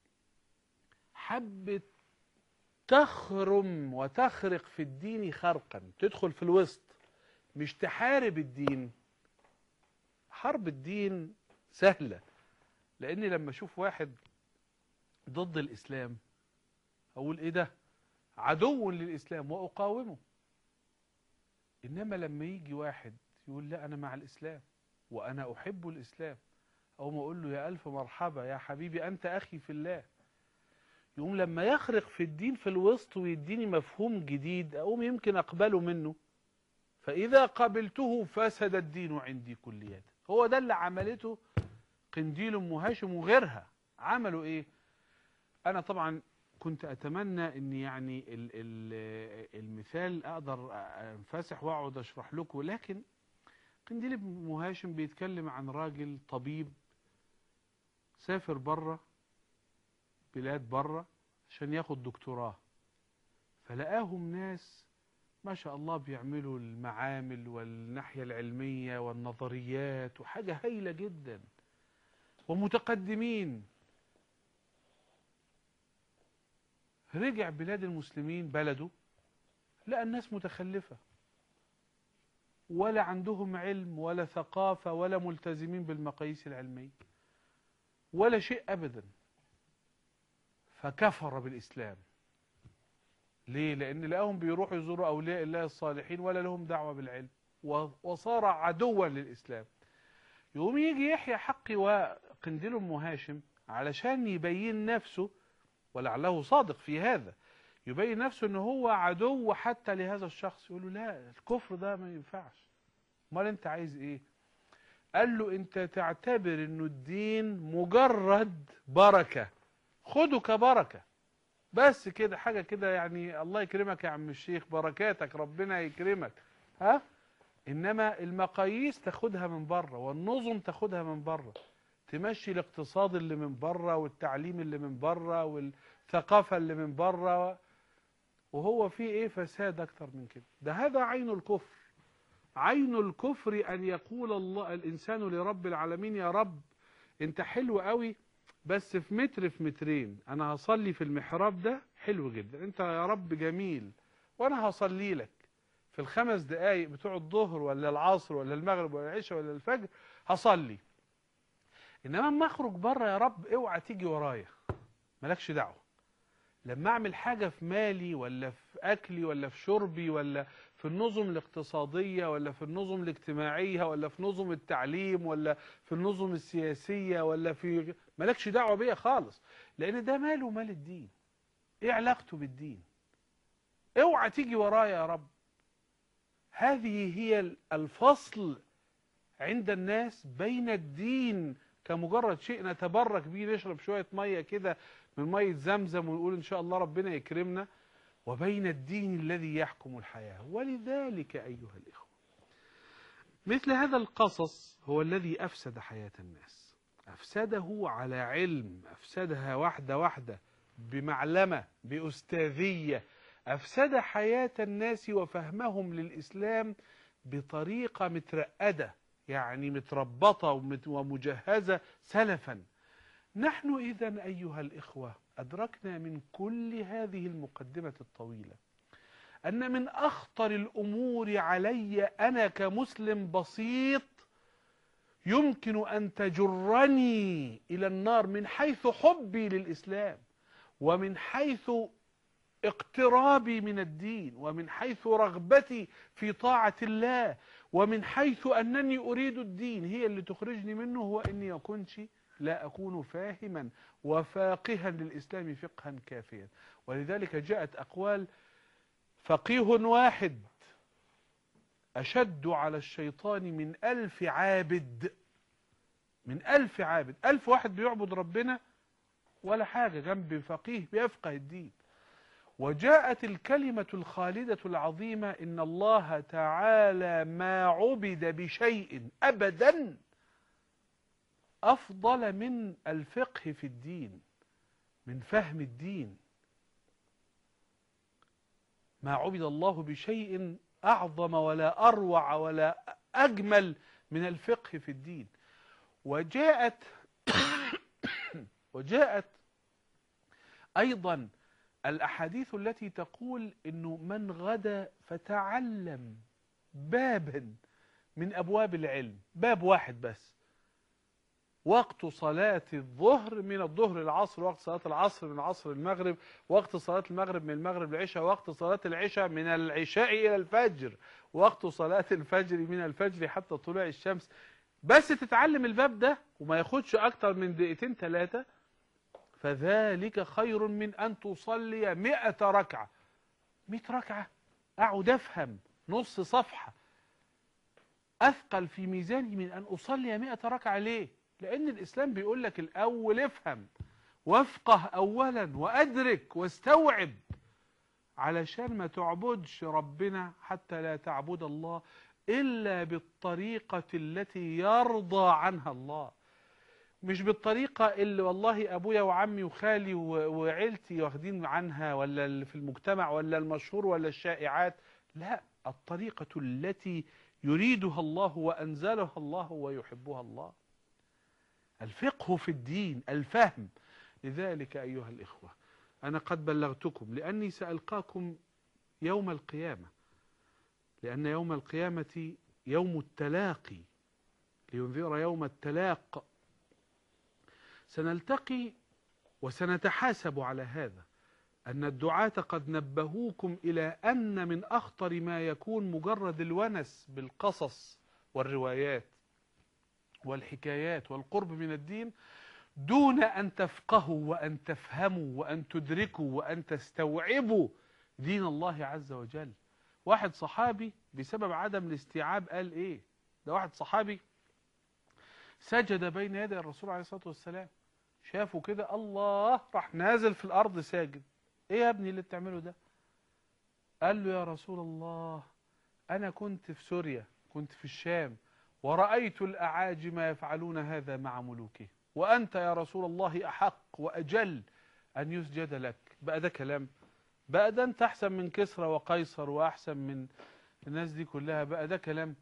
حبت تخرم وتخرق في الدين خرقا تدخل في الوسط مش تحارب الدين حرب الدين سهلة لأني لما أشوف واحد ضد الإسلام أقول إيه ده عدو للإسلام وأقاومه إنما لما يجي واحد يقول لا أنا مع الإسلام وأنا أحب الإسلام أو ما أقول له يا ألف مرحبا يا حبيبي أنت أخي في الله يقوم لما يخرق في الدين في الوسط ويديني مفهوم جديد أقوم يمكن أقبله منه فإذا قبلته فسد الدين عندي كليات هو ده اللي عملته قنديل أم هاشم وغيرها عملوا إيه أنا طبعا كنت أتمنى أن يعني ال ال المثال أقدر أنفسح وأقعد أشرح لكم لكن قنديل ابن هاشم بيتكلم عن راجل طبيب سافر بره بلاد بره عشان ياخد دكتوراه فلقاهم ناس ما شاء الله بيعملوا المعامل والناحية العلمية والنظريات وحاجة هايلة جدا ومتقدمين رجع بلاد المسلمين بلده لقى الناس متخلفة ولا عندهم علم ولا ثقافة ولا ملتزمين بالمقاييس العلمية ولا شيء أبدا فكفر بالإسلام ليه؟ لأن لقاهم بيروحوا يزوروا أولياء الله الصالحين ولا لهم دعوة بالعلم وصار عدوا للإسلام يقوم يجي يحيى حقي وقنديل أم هاشم علشان يبين نفسه ولعله صادق في هذا يبين نفسه ان هو عدو حتى لهذا الشخص يقول له لا الكفر ده ما ينفعش امال انت عايز ايه قال له انت تعتبر انه الدين مجرد بركة خده كبركة بس كده حاجة كده يعني الله يكرمك يا عم الشيخ بركاتك ربنا يكرمك ها انما المقاييس تاخدها من بره والنظم تاخدها من بره تمشي الاقتصاد اللي من بره والتعليم اللي من بره والثقافة اللي من بره وهو في ايه فساد اكتر من كده ده هذا عين الكفر عين الكفر ان يقول الله الانسان لرب العالمين يا رب انت حلو قوي بس في متر في مترين انا هصلي في المحراب ده حلو جدا انت يا رب جميل وانا هصلي لك في الخمس دقايق بتوع الظهر ولا العصر ولا المغرب ولا العشاء ولا الفجر هصلي انما اما اخرج بره يا رب اوعى تيجي ورايا مالكش دعوه لما اعمل حاجه في مالي ولا في اكلي ولا في شربي ولا في النظم الاقتصاديه ولا في النظم الاجتماعيه ولا في نظم التعليم ولا في النظم السياسيه ولا في مالكش دعوه بيا خالص لان ده ماله مال الدين ايه علاقته بالدين اوعى تيجي ورايا يا رب هذه هي الفصل عند الناس بين الدين كمجرد شيء نتبرك بيه نشرب شوية مية كده من مية زمزم ونقول إن شاء الله ربنا يكرمنا وبين الدين الذي يحكم الحياة ولذلك أيها الإخوة مثل هذا القصص هو الذي أفسد حياة الناس أفسده على علم أفسدها واحدة واحدة بمعلمة بأستاذية أفسد حياة الناس وفهمهم للإسلام بطريقة مترقدة يعني متربطة ومجهزة سلفا نحن إذا أيها الإخوة أدركنا من كل هذه المقدمة الطويلة أن من أخطر الأمور علي أنا كمسلم بسيط يمكن أن تجرني إلى النار من حيث حبي للإسلام ومن حيث اقترابي من الدين ومن حيث رغبتي في طاعة الله ومن حيث أنني أريد الدين هي اللي تخرجني منه هو أني أكونش لا أكون فاهما وفاقها للإسلام فقها كافيا ولذلك جاءت أقوال فقيه واحد أشد على الشيطان من ألف عابد من ألف عابد ألف واحد بيعبد ربنا ولا حاجة جنب فقيه بيفقه الدين وجاءت الكلمة الخالدة العظيمة إن الله تعالى ما عبد بشيء أبدا أفضل من الفقه في الدين من فهم الدين ما عبد الله بشيء أعظم ولا أروع ولا أجمل من الفقه في الدين وجاءت وجاءت أيضا الأحاديث التي تقول إنه من غدا فتعلم بابا من أبواب العلم باب واحد بس وقت صلاة الظهر من الظهر العصر وقت صلاة العصر من العصر المغرب وقت صلاة المغرب من المغرب العشاء وقت صلاة العشاء من العشاء إلى الفجر وقت صلاة الفجر من الفجر حتى طلوع الشمس بس تتعلم الباب ده وما ياخدش أكتر من دقيقتين ثلاثة فذلك خير من أن تصلي مئة ركعة مئة ركعة أقعد أفهم نص صفحة أثقل في ميزاني من أن أصلي مئة ركعة ليه لأن الإسلام بيقول لك الأول افهم وافقه أولا وأدرك واستوعب علشان ما تعبدش ربنا حتى لا تعبد الله إلا بالطريقة التي يرضى عنها الله مش بالطريقة اللي والله أبويا وعمي وخالي وعيلتي واخدين عنها ولا في المجتمع ولا المشهور ولا الشائعات لا الطريقة التي يريدها الله وأنزلها الله ويحبها الله الفقه في الدين الفهم لذلك أيها الإخوة أنا قد بلغتكم لأني سألقاكم يوم القيامة لأن يوم القيامة يوم التلاقي لينذر يوم التلاق سنلتقي وسنتحاسب على هذا أن الدعاة قد نبهوكم إلى أن من أخطر ما يكون مجرد الونس بالقصص والروايات والحكايات والقرب من الدين دون أن تفقهوا وأن تفهموا وأن تدركوا وأن تستوعبوا دين الله عز وجل واحد صحابي بسبب عدم الاستيعاب قال ايه ده واحد صحابي سجد بين يدي الرسول عليه الصلاة والسلام شافوا كده الله راح نازل في الأرض ساجد ايه يا ابني اللي بتعمله ده قال له يا رسول الله أنا كنت في سوريا كنت في الشام ورأيت الأعاجم يفعلون هذا مع ملوكه وأنت يا رسول الله أحق وأجل أن يسجد لك بقى ده كلام بقى ده أنت أحسن من كسرى وقيصر وأحسن من الناس دي كلها بقى ده كلام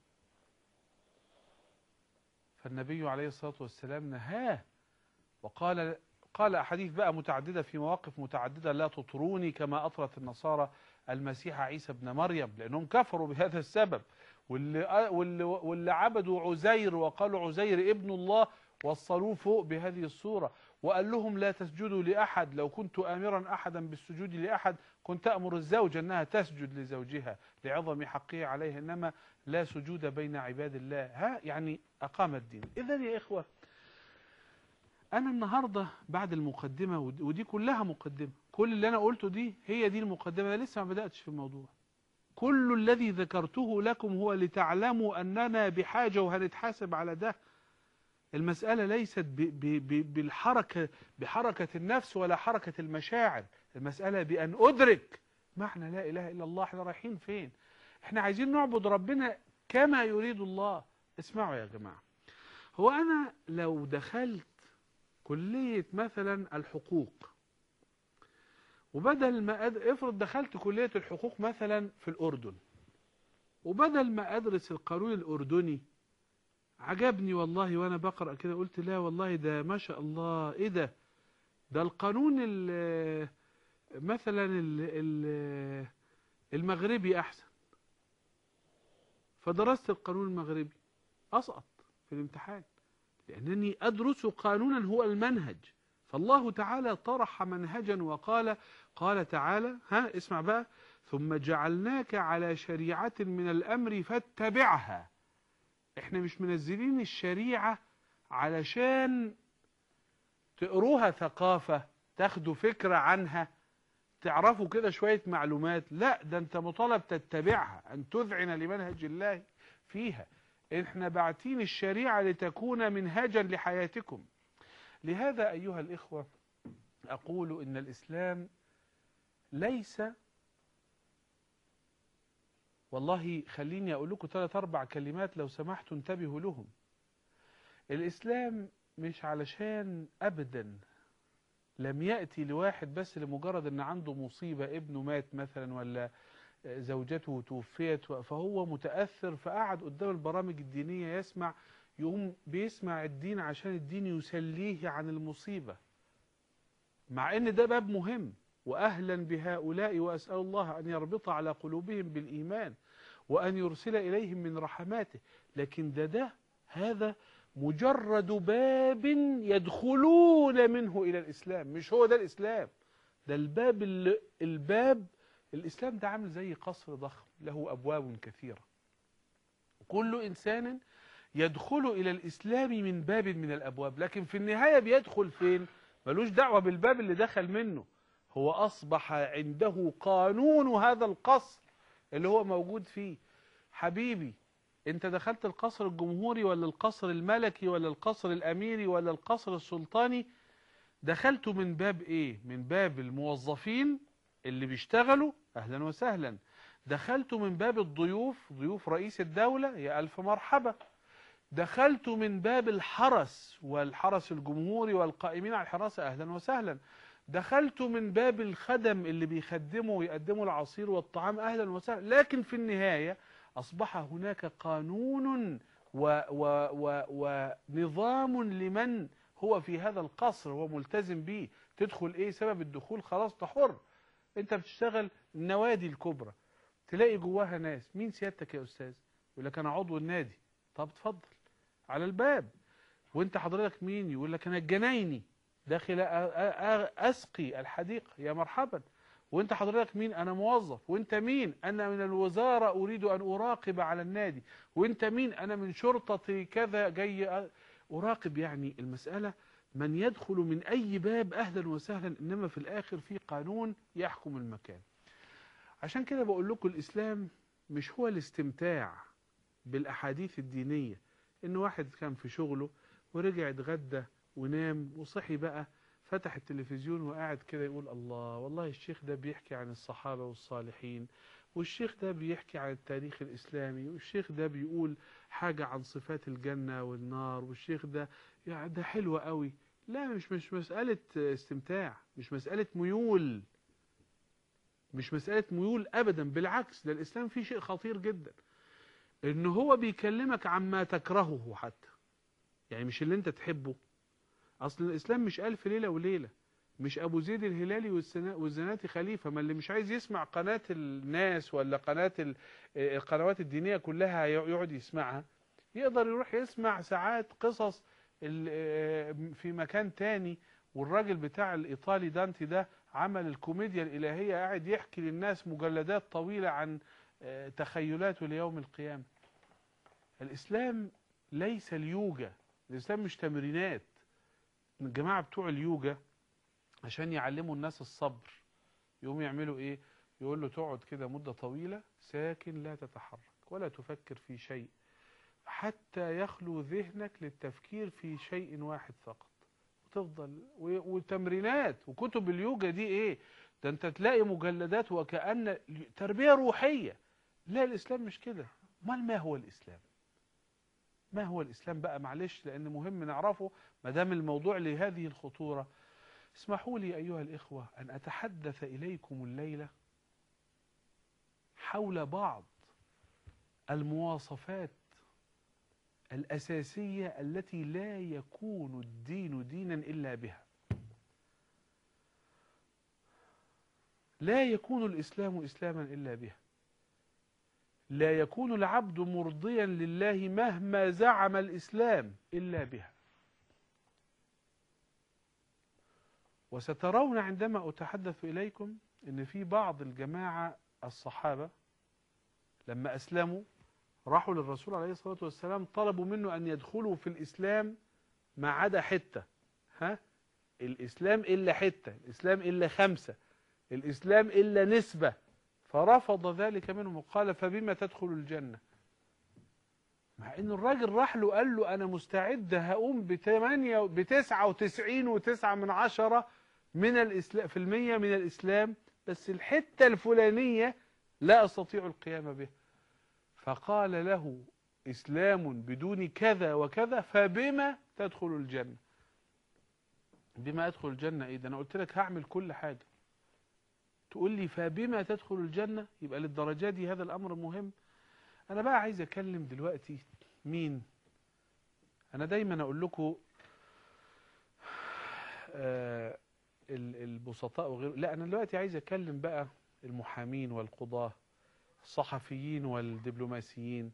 فالنبي عليه الصلاة والسلام نهاه وقال قال أحاديث بقى متعددة في مواقف متعددة لا تطروني كما أطرت النصارى المسيح عيسى ابن مريم لأنهم كفروا بهذا السبب واللي, واللي, واللي عبدوا عزير وقالوا عزير ابن الله وصلوه فوق بهذه الصورة وقال لهم لا تسجدوا لأحد لو كنت آمرا أحدا بالسجود لأحد كنت أمر الزوجة أنها تسجد لزوجها لعظم حقه عليها إنما لا سجود بين عباد الله ها يعني أقام الدين إذا يا إخوة أنا النهاردة بعد المقدمة ودي كلها مقدمة كل اللي أنا قلته دي هي دي المقدمة أنا لسه ما بدأتش في الموضوع كل الذي ذكرته لكم هو لتعلموا أننا بحاجة وهنتحاسب على ده المسألة ليست ب ب بالحركة بحركة النفس ولا حركة المشاعر المسألة بأن أدرك معنى لا إله إلا الله احنا رايحين فين احنا عايزين نعبد ربنا كما يريد الله اسمعوا يا جماعة هو أنا لو دخلت كلية مثلا الحقوق وبدل ما أد... افرض دخلت كلية الحقوق مثلا في الأردن وبدل ما أدرس القانون الأردني عجبني والله وأنا بقرأ كده قلت لا والله ده ما شاء الله إيه ده ده القانون ال مثلا ال ال المغربي أحسن فدرست القانون المغربي أسقط في الامتحان لأنني أدرس قانونا هو المنهج فالله تعالى طرح منهجا وقال قال تعالى ها اسمع بقى ثم جعلناك على شريعة من الأمر فاتبعها احنا مش منزلين الشريعة علشان تقروها ثقافة تاخدوا فكرة عنها تعرفوا كده شوية معلومات لا ده انت مطالب تتبعها ان تذعن لمنهج الله فيها احنا باعتين الشريعة لتكون منهجا لحياتكم لهذا ايها الاخوة اقول ان الاسلام ليس والله خليني اقول لكم ثلاث اربع كلمات لو سمحتوا انتبهوا لهم الاسلام مش علشان ابدا لم يأتي لواحد بس لمجرد ان عنده مصيبة ابنه مات مثلا ولا زوجته توفيت فهو متأثر فقعد قدام البرامج الدينية يسمع يقوم بيسمع الدين عشان الدين يسليه عن المصيبة مع ان ده باب مهم وأهلا بهؤلاء وأسأل الله أن يربط على قلوبهم بالإيمان وأن يرسل إليهم من رحماته لكن ده ده هذا مجرد باب يدخلون منه إلى الإسلام مش هو ده الإسلام ده الباب اللي الباب الإسلام ده عامل زي قصر ضخم له أبواب كثيرة كل إنسان يدخل إلى الإسلام من باب من الأبواب لكن في النهاية بيدخل فين ملوش دعوة بالباب اللي دخل منه هو أصبح عنده قانون هذا القصر اللي هو موجود فيه حبيبي انت دخلت القصر الجمهوري ولا القصر الملكي ولا القصر الأميري ولا القصر السلطاني دخلت من باب ايه من باب الموظفين اللي بيشتغلوا اهلا وسهلا دخلت من باب الضيوف ضيوف رئيس الدولة يا ألف مرحبا دخلت من باب الحرس والحرس الجمهوري والقائمين على الحراسة أهلا وسهلا دخلت من باب الخدم اللي بيخدموا ويقدموا العصير والطعام أهلا وسهلا لكن في النهاية أصبح هناك قانون و و و ونظام لمن هو في هذا القصر هو ملتزم به تدخل ايه سبب الدخول خلاص تحر انت بتشتغل النوادي الكبرى تلاقي جواها ناس مين سيادتك يا استاذ يقول لك انا عضو النادي طب اتفضل على الباب وانت حضرتك مين يقول لك انا الجنايني داخل اسقي الحديقه يا مرحبا وانت حضرتك مين انا موظف وانت مين انا من الوزارة اريد ان اراقب على النادي وانت مين انا من شرطة كذا جاي اراقب يعني المسألة من يدخل من اي باب اهلا وسهلا انما في الاخر في قانون يحكم المكان عشان كده بقول لكم الاسلام مش هو الاستمتاع بالاحاديث الدينية ان واحد كان في شغله ورجع اتغدى ونام وصحي بقى فتح التلفزيون وقاعد كده يقول الله والله الشيخ ده بيحكي عن الصحابة والصالحين والشيخ ده بيحكي عن التاريخ الإسلامي والشيخ ده بيقول حاجة عن صفات الجنة والنار والشيخ ده يعني ده حلو قوي لا مش مش مسألة استمتاع مش مسألة ميول مش مسألة ميول أبدا بالعكس ده الإسلام فيه شيء خطير جدا إن هو بيكلمك عما تكرهه حتى يعني مش اللي انت تحبه اصل الاسلام مش الف ليلة وليلة مش ابو زيد الهلالي والزناتي خليفة ما اللي مش عايز يسمع قناة الناس ولا قناة القنوات الدينية كلها يقعد يسمعها يقدر يروح يسمع ساعات قصص في مكان تاني والراجل بتاع الايطالي دانتي ده عمل الكوميديا الالهية قاعد يحكي للناس مجلدات طويلة عن تخيلاته ليوم القيامة الاسلام ليس اليوجا الاسلام مش تمرينات الجماعة بتوع اليوجا عشان يعلموا الناس الصبر يقوم يعملوا ايه يقول له تقعد كده مدة طويلة ساكن لا تتحرك ولا تفكر في شيء حتى يخلو ذهنك للتفكير في شيء واحد فقط وتفضل وتمرينات وكتب اليوجا دي ايه ده انت تلاقي مجلدات وكأن تربية روحية لا الاسلام مش كده امال ما هو الاسلام ما هو الإسلام بقى معلش لأن مهم نعرفه ما دام الموضوع لهذه الخطورة اسمحوا لي أيها الإخوة أن أتحدث إليكم الليلة حول بعض المواصفات الأساسية التي لا يكون الدين دينا إلا بها لا يكون الإسلام إسلاما إلا بها لا يكون العبد مرضيا لله مهما زعم الإسلام إلا بها وسترون عندما أتحدث إليكم أن في بعض الجماعة الصحابة لما أسلموا راحوا للرسول عليه الصلاة والسلام طلبوا منه أن يدخلوا في الإسلام ما عدا حتة ها الإسلام إلا حتة الإسلام إلا خمسة الإسلام إلا نسبة فرفض ذلك منهم وقال فبما تدخل الجنة مع ان الراجل راح له قال له انا مستعد هقوم بثمانية بتسعة وتسعين وتسعة من عشرة من الاسلام في المية من الاسلام بس الحتة الفلانية لا استطيع القيام بها فقال له اسلام بدون كذا وكذا فبما تدخل الجنة بما ادخل الجنة ايه ده انا قلت لك هعمل كل حاجة تقول لي فبما تدخل الجنة يبقى للدرجة دي هذا الأمر مهم أنا بقى عايز أكلم دلوقتي مين أنا دايما أقول لكم آه البسطاء وغيره لا أنا دلوقتي عايز أكلم بقى المحامين والقضاة الصحفيين والدبلوماسيين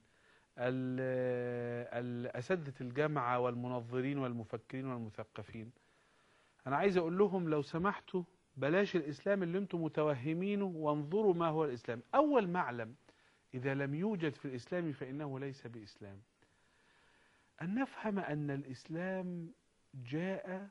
أساتذة الجامعة والمنظرين والمفكرين والمثقفين أنا عايز أقول لهم لو سمحتوا بلاش الإسلام اللي انتم متوهمينه وانظروا ما هو الإسلام أول معلم إذا لم يوجد في الإسلام فإنه ليس بإسلام أن نفهم أن الإسلام جاء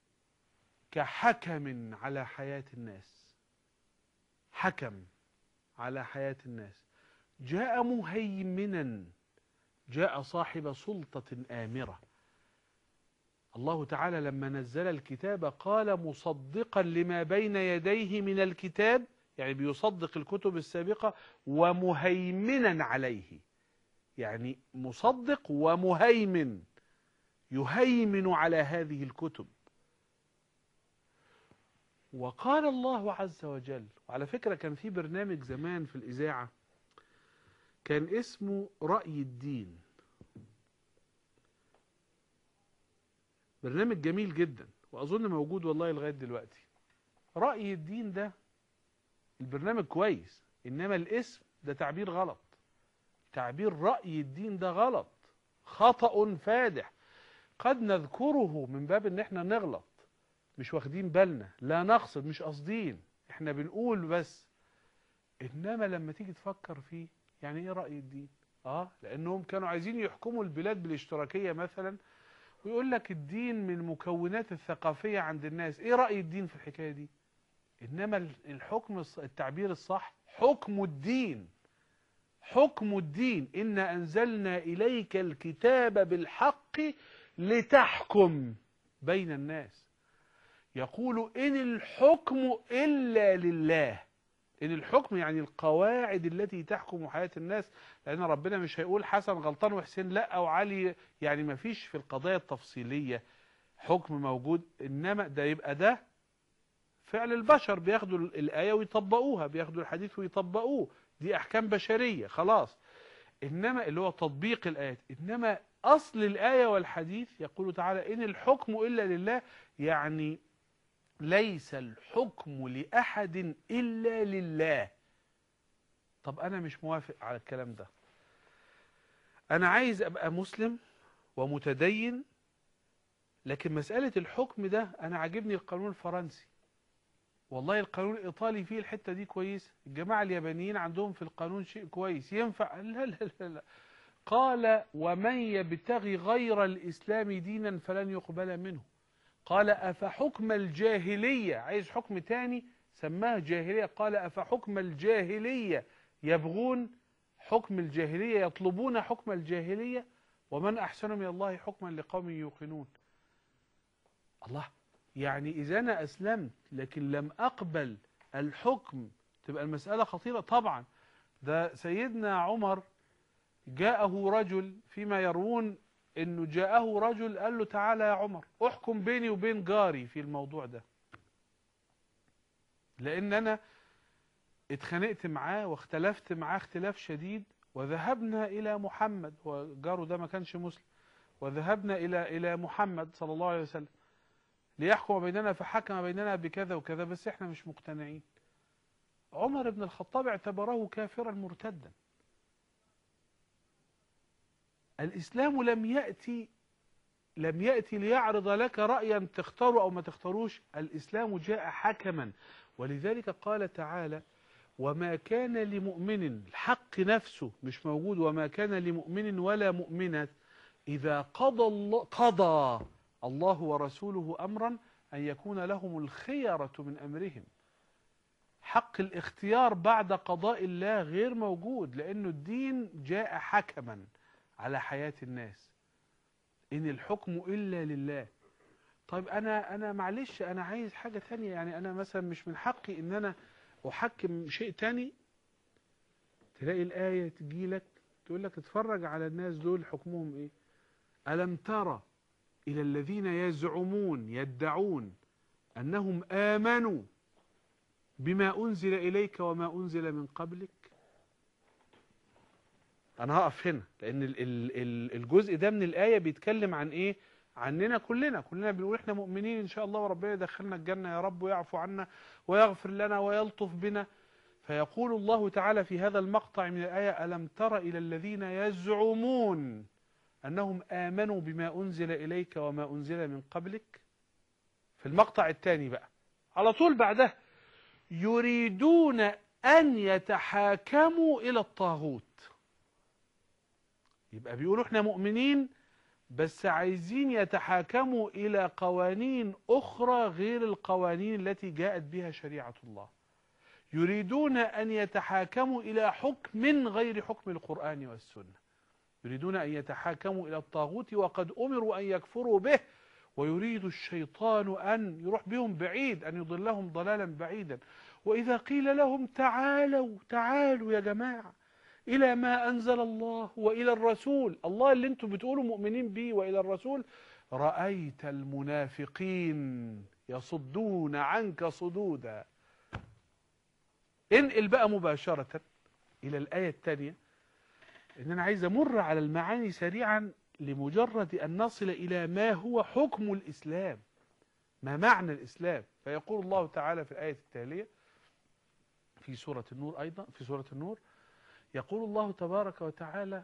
كحكم على حياة الناس حكم على حياة الناس جاء مهيمنا جاء صاحب سلطة آمرة الله تعالى لما نزل الكتاب قال مصدقا لما بين يديه من الكتاب يعني بيصدق الكتب السابقة ومهيمنا عليه يعني مصدق ومهيمن يهيمن على هذه الكتب وقال الله عز وجل وعلى فكرة كان في برنامج زمان في الإذاعة كان اسمه رأي الدين برنامج جميل جدا وأظن موجود والله لغاية دلوقتي رأي الدين ده البرنامج كويس إنما الاسم ده تعبير غلط تعبير رأي الدين ده غلط خطأ فادح قد نذكره من باب ان احنا نغلط مش واخدين بالنا لا نقصد مش قاصدين احنا بنقول بس انما لما تيجي تفكر فيه يعني ايه رأي الدين اه لانهم كانوا عايزين يحكموا البلاد بالاشتراكية مثلا ويقول لك الدين من المكونات الثقافية عند الناس ايه رأي الدين في الحكاية دي انما الحكم التعبير الصح حكم الدين حكم الدين إنا أنزلنا إليك الكتاب بالحق لتحكم بين الناس يقول إن الحكم إلا لله إن الحكم يعني القواعد التي تحكم حياة الناس لأن ربنا مش هيقول حسن غلطان وحسين لا أو علي يعني ما فيش في القضايا التفصيلية حكم موجود إنما ده يبقى ده فعل البشر بياخدوا الآية ويطبقوها بياخدوا الحديث ويطبقوه دي أحكام بشرية خلاص إنما اللي هو تطبيق الآيات إنما أصل الآية والحديث يقول تعالى إن الحكم إلا لله يعني ليس الحكم لأحد إلا لله طب أنا مش موافق على الكلام ده أنا عايز أبقى مسلم ومتدين لكن مسألة الحكم ده أنا عاجبني القانون الفرنسي والله القانون الإيطالي فيه الحتة دي كويس الجماعة اليابانيين عندهم في القانون شيء كويس ينفع لا لا لا, لا. قال ومن يبتغي غير الإسلام دينا فلن يقبل منه قال أفحكم الجاهلية عايز حكم تاني سماه جاهلية قال أفحكم الجاهلية يبغون حكم الجاهلية يطلبون حكم الجاهلية ومن أحسن من الله حكما لقوم يوقنون الله يعني إذا أنا أسلمت لكن لم أقبل الحكم تبقى المسألة خطيرة طبعا ده سيدنا عمر جاءه رجل فيما يروون انه جاءه رجل قال له تعالى يا عمر احكم بيني وبين جاري في الموضوع ده لان انا اتخانقت معاه واختلفت معاه اختلاف شديد وذهبنا الى محمد وجاره ده ما كانش مسلم وذهبنا الى الى محمد صلى الله عليه وسلم ليحكم بيننا فحكم بيننا بكذا وكذا بس احنا مش مقتنعين عمر بن الخطاب اعتبره كافرا مرتدا الإسلام لم يأتي لم يأتي ليعرض لك رأيا تختاره أو ما تختاروش الإسلام جاء حكما ولذلك قال تعالى وما كان لمؤمن الحق نفسه مش موجود وما كان لمؤمن ولا مؤمنة إذا قضى الله, قضى الله ورسوله أمرا أن يكون لهم الخيرة من أمرهم حق الاختيار بعد قضاء الله غير موجود لأنه الدين جاء حكما على حياة الناس إن الحكم إلا لله طيب أنا أنا معلش أنا عايز حاجة تانية يعني أنا مثلا مش من حقي إن أنا أحكم شيء تاني تلاقي الآية تجي لك تقول لك اتفرج على الناس دول حكمهم إيه ألم ترى إلى الذين يزعمون يدعون أنهم آمنوا بما أنزل إليك وما أنزل من قبلك أنا هقف هنا لأن الجزء ده من الآية بيتكلم عن إيه عننا كلنا كلنا بنقول احنا مؤمنين ان شاء الله وربنا يدخلنا الجنة يا رب ويعفو عنا ويغفر لنا ويلطف بنا فيقول الله تعالى في هذا المقطع من الآية ألم تر إلى الذين يزعمون أنهم آمنوا بما أنزل إليك وما أنزل من قبلك في المقطع الثاني بقى على طول بعده يريدون أن يتحاكموا إلى الطاغوت يبقى بيقولوا احنا مؤمنين بس عايزين يتحاكموا إلى قوانين أخرى غير القوانين التي جاءت بها شريعة الله يريدون أن يتحاكموا إلى حكم غير حكم القرآن والسنة يريدون أن يتحاكموا إلى الطاغوت وقد أمروا أن يكفروا به ويريد الشيطان أن يروح بهم بعيد أن يضلهم ضلالا بعيدا وإذا قيل لهم تعالوا تعالوا يا جماعة إلى ما أنزل الله وإلى الرسول الله اللي انتم بتقولوا مؤمنين به وإلى الرسول رأيت المنافقين يصدون عنك صدودا انقل بقى مباشرة إلى الآية الثانية إن أنا عايز أمر على المعاني سريعا لمجرد أن نصل إلى ما هو حكم الإسلام ما معنى الإسلام فيقول الله تعالى في الآية التالية في سورة النور أيضا في سورة النور يقول الله تبارك وتعالى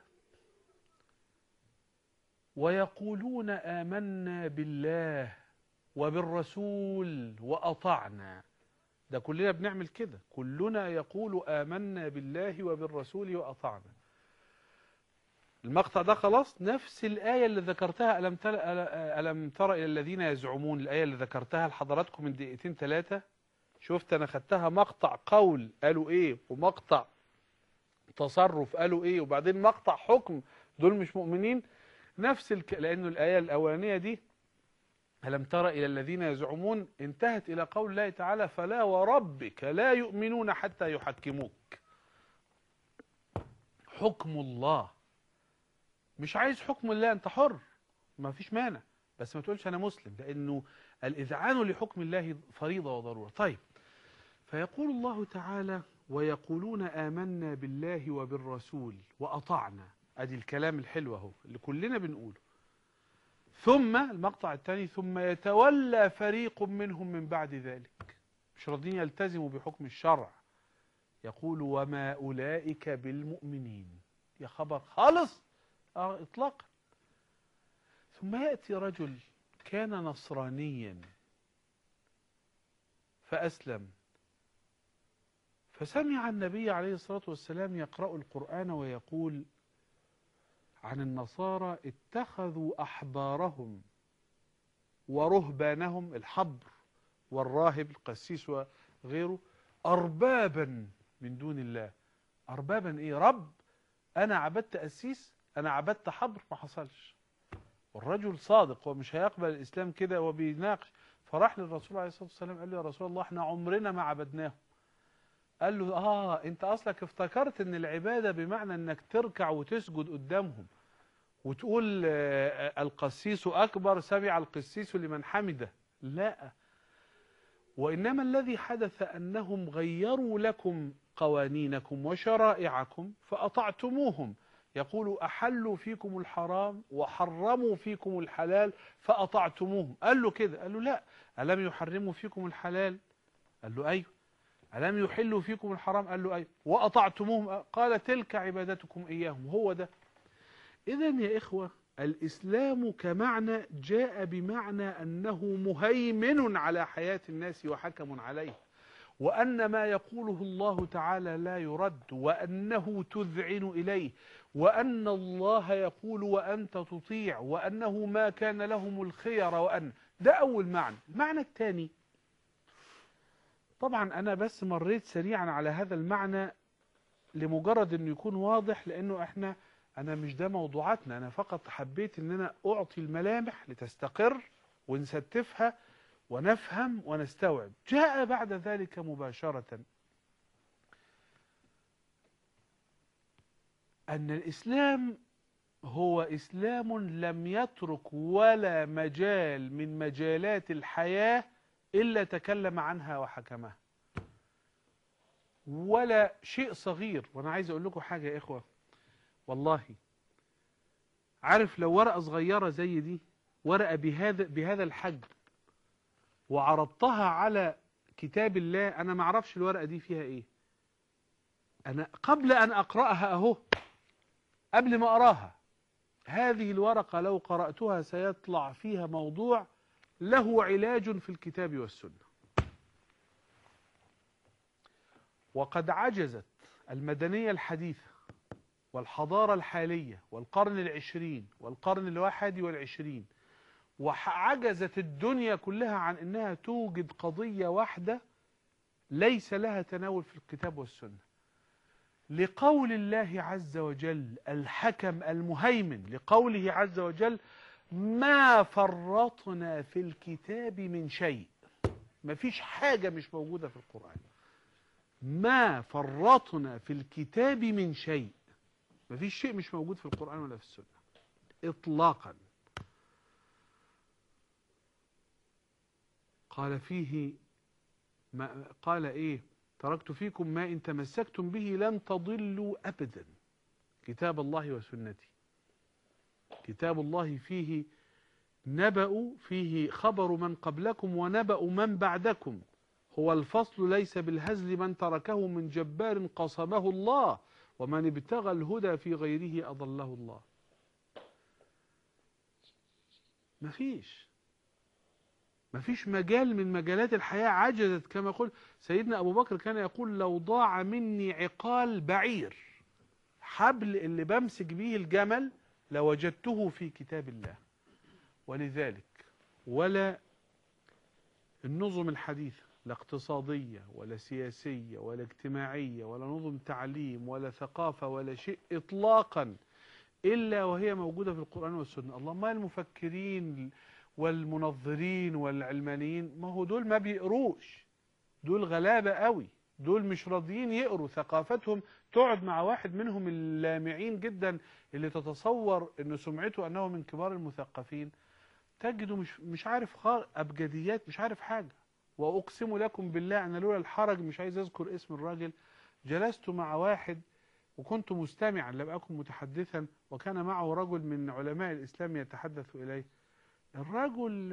ويقولون آمنا بالله وبالرسول وأطعنا ده كلنا بنعمل كده كلنا يقول آمنا بالله وبالرسول وأطعنا المقطع ده خلاص نفس الآية اللي ذكرتها ألم تر, ألم تر إلى الذين يزعمون الآية اللي ذكرتها لحضراتكم من دقيقتين ثلاثة شفت أنا خدتها مقطع قول قالوا إيه ومقطع تصرف قالوا إيه وبعدين مقطع حكم دول مش مؤمنين نفس الك... لأنه الآية الأولانية دي ألم تر إلى الذين يزعمون انتهت إلى قول الله تعالى فلا وربك لا يؤمنون حتى يحكموك حكم الله مش عايز حكم الله انت حر ما فيش مانع بس ما تقولش انا مسلم لانه الاذعان لحكم الله فريضة وضرورة طيب فيقول الله تعالى ويقولون آمنا بالله وبالرسول وأطعنا ادي الكلام الحلو اهو اللي كلنا بنقوله ثم المقطع الثاني ثم يتولى فريق منهم من بعد ذلك مش راضين يلتزموا بحكم الشرع يقول وما أولئك بالمؤمنين يا خبر خالص آه إطلاقا ثم يأتي رجل كان نصرانيا فأسلم فسمع النبي عليه الصلاة والسلام يقرأ القرآن ويقول عن النصارى اتخذوا أحبارهم ورهبانهم الحبر والراهب القسيس وغيره أربابا من دون الله أربابا إيه رب أنا عبدت أسيس أنا عبدت حبر ما حصلش والرجل صادق ومش هيقبل الإسلام كده وبيناقش فراح للرسول عليه الصلاة والسلام قال له يا رسول الله احنا عمرنا ما عبدناهم قال له آه أنت أصلك افتكرت أن العبادة بمعنى أنك تركع وتسجد قدامهم وتقول آه القسيس أكبر سمع القسيس لمن حمده لا وإنما الذي حدث أنهم غيروا لكم قوانينكم وشرائعكم فأطعتموهم يقول أحلوا فيكم الحرام وحرموا فيكم الحلال فأطعتموهم قال له كده قال له لا ألم يحرموا فيكم الحلال قال له أيوه ألم يحلوا فيكم الحرام قال له أي وأطعتموهم قال تلك عبادتكم إياهم هو ده إذا يا إخوة الإسلام كمعنى جاء بمعنى أنه مهيمن على حياة الناس وحكم عليه وأن ما يقوله الله تعالى لا يرد وأنه تذعن إليه وأن الله يقول وأنت تطيع وأنه ما كان لهم الخير وأن ده أول معنى المعنى الثاني طبعا أنا بس مريت سريعا على هذا المعنى لمجرد أنه يكون واضح لأنه إحنا أنا مش ده موضوعاتنا أنا فقط حبيت أن أنا أعطي الملامح لتستقر ونستفها ونفهم ونستوعب جاء بعد ذلك مباشرة أن الإسلام هو إسلام لم يترك ولا مجال من مجالات الحياة إلا تكلم عنها وحكمها ولا شيء صغير وأنا عايز أقول لكم حاجة يا إخوة والله عارف لو ورقة صغيرة زي دي ورقة بهذا بهذا الحجم وعرضتها على كتاب الله أنا ما اعرفش الورقة دي فيها إيه أنا قبل أن أقرأها أهو قبل ما أراها هذه الورقة لو قرأتها سيطلع فيها موضوع له علاج في الكتاب والسنة وقد عجزت المدنية الحديثة والحضارة الحالية والقرن العشرين والقرن الواحد والعشرين وعجزت الدنيا كلها عن أنها توجد قضية واحدة ليس لها تناول في الكتاب والسنة لقول الله عز وجل الحكم المهيمن لقوله عز وجل ما فرطنا في الكتاب من شيء ما فيش حاجة مش موجودة في القرآن ما فرطنا في الكتاب من شيء ما فيش شيء مش موجود في القرآن ولا في السنة إطلاقا قال فيه ما قال إيه تركت فيكم ما إن تمسكتم به لن تضلوا أبدا كتاب الله وسنتي كتاب الله فيه نبأ فيه خبر من قبلكم ونبأ من بعدكم هو الفصل ليس بالهزل من تركه من جبار قصمه الله ومن ابتغى الهدى في غيره أضله الله مفيش مفيش مجال من مجالات الحياة عجزت كما قلت سيدنا أبو بكر كان يقول لو ضاع مني عقال بعير حبل اللي بمسك به الجمل لوجدته في كتاب الله ولذلك ولا النظم الحديثة لا اقتصادية ولا سياسية ولا اجتماعية ولا نظم تعليم ولا ثقافة ولا شيء إطلاقا إلا وهي موجودة في القرآن والسنة الله ما المفكرين والمنظرين والعلمانيين ما هو دول ما بيقروش دول غلابة قوي دول مش راضيين يقروا ثقافتهم تقعد مع واحد منهم اللامعين جدا اللي تتصور ان سمعته انه من كبار المثقفين تجده مش مش عارف ابجديات مش عارف حاجه واقسم لكم بالله انا لولا الحرج مش عايز اذكر اسم الراجل جلست مع واحد وكنت مستمعا لم اكن متحدثا وكان معه رجل من علماء الاسلام يتحدث اليه الرجل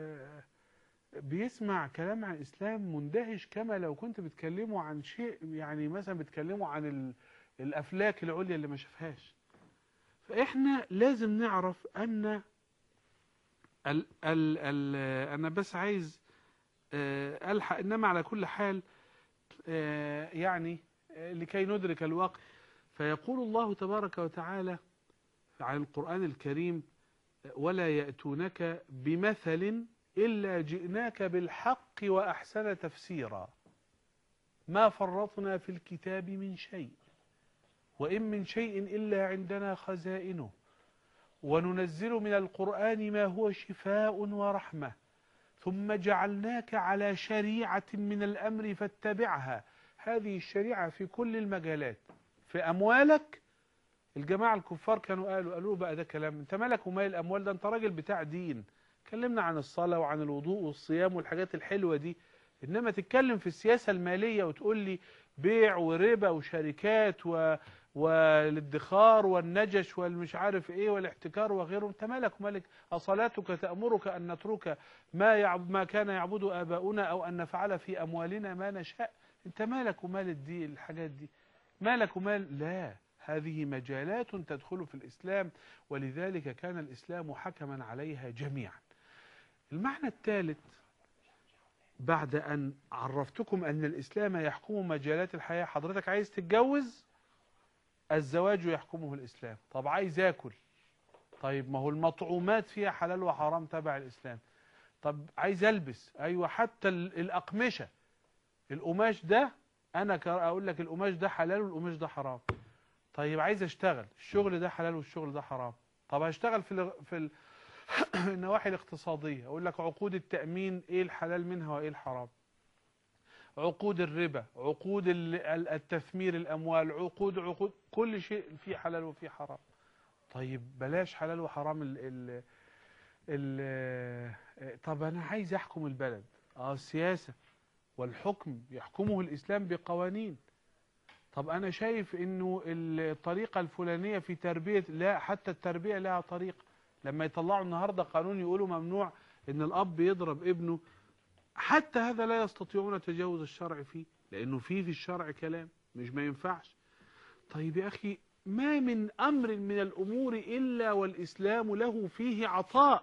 بيسمع كلام عن الإسلام مندهش كما لو كنت بتكلمه عن شيء يعني مثلا بتكلمه عن الأفلاك العليا اللي ما شافهاش فإحنا لازم نعرف أن ال ال ال أنا بس عايز ألحق إنما على كل حال يعني لكي ندرك الوقت فيقول الله تبارك وتعالى عن القرآن الكريم ولا يأتونك بمثل إلا جئناك بالحق وأحسن تفسيرا ما فرطنا في الكتاب من شيء وإن من شيء إلا عندنا خزائنه وننزل من القرآن ما هو شفاء ورحمة ثم جعلناك على شريعة من الأمر فاتبعها هذه الشريعة في كل المجالات في أموالك الجماعة الكفار كانوا قالوا قالوا بقى ده كلام انت مالك ومال الأموال ده انت راجل بتاع دين كلمنا عن الصلاة وعن الوضوء والصيام والحاجات الحلوة دي إنما تتكلم في السياسة المالية وتقول لي بيع وربا وشركات و... والادخار والنجش والمش عارف ايه والاحتكار وغيره انت مالك ومالك اصلاتك تأمرك ان نترك ما يعب ما كان يعبد اباؤنا او ان نفعل في اموالنا ما نشاء انت مالك ومال الدي الحاجات دي مالك ومال لا هذه مجالات تدخل في الإسلام ولذلك كان الإسلام حكما عليها جميعا المعنى الثالث بعد أن عرفتكم أن الإسلام يحكم مجالات الحياة حضرتك عايز تتجوز الزواج يحكمه الإسلام طب عايز ياكل طيب ما هو المطعومات فيها حلال وحرام تبع الإسلام طب عايز ألبس أيوة حتى الأقمشة القماش ده أنا أقول لك القماش ده حلال والقماش ده حرام طيب عايز أشتغل الشغل ده حلال والشغل ده حرام طب هشتغل في في النواحي الاقتصادية أقول لك عقود التأمين إيه الحلال منها وإيه الحرام عقود الربا عقود التثمير الأموال عقود عقود كل شيء فيه حلال وفيه حرام طيب بلاش حلال وحرام ال ال ال طب أنا عايز أحكم البلد اه السياسة والحكم يحكمه الإسلام بقوانين طب أنا شايف إنه الطريقة الفلانية في تربية لا حتى التربية لها طريقة لما يطلعوا النهاردة قانون يقولوا ممنوع إن الأب يضرب ابنه حتى هذا لا يستطيعون تجاوز الشرع فيه لأنه فيه في الشرع كلام مش ما ينفعش طيب يا أخي ما من أمر من الأمور إلا والإسلام له فيه عطاء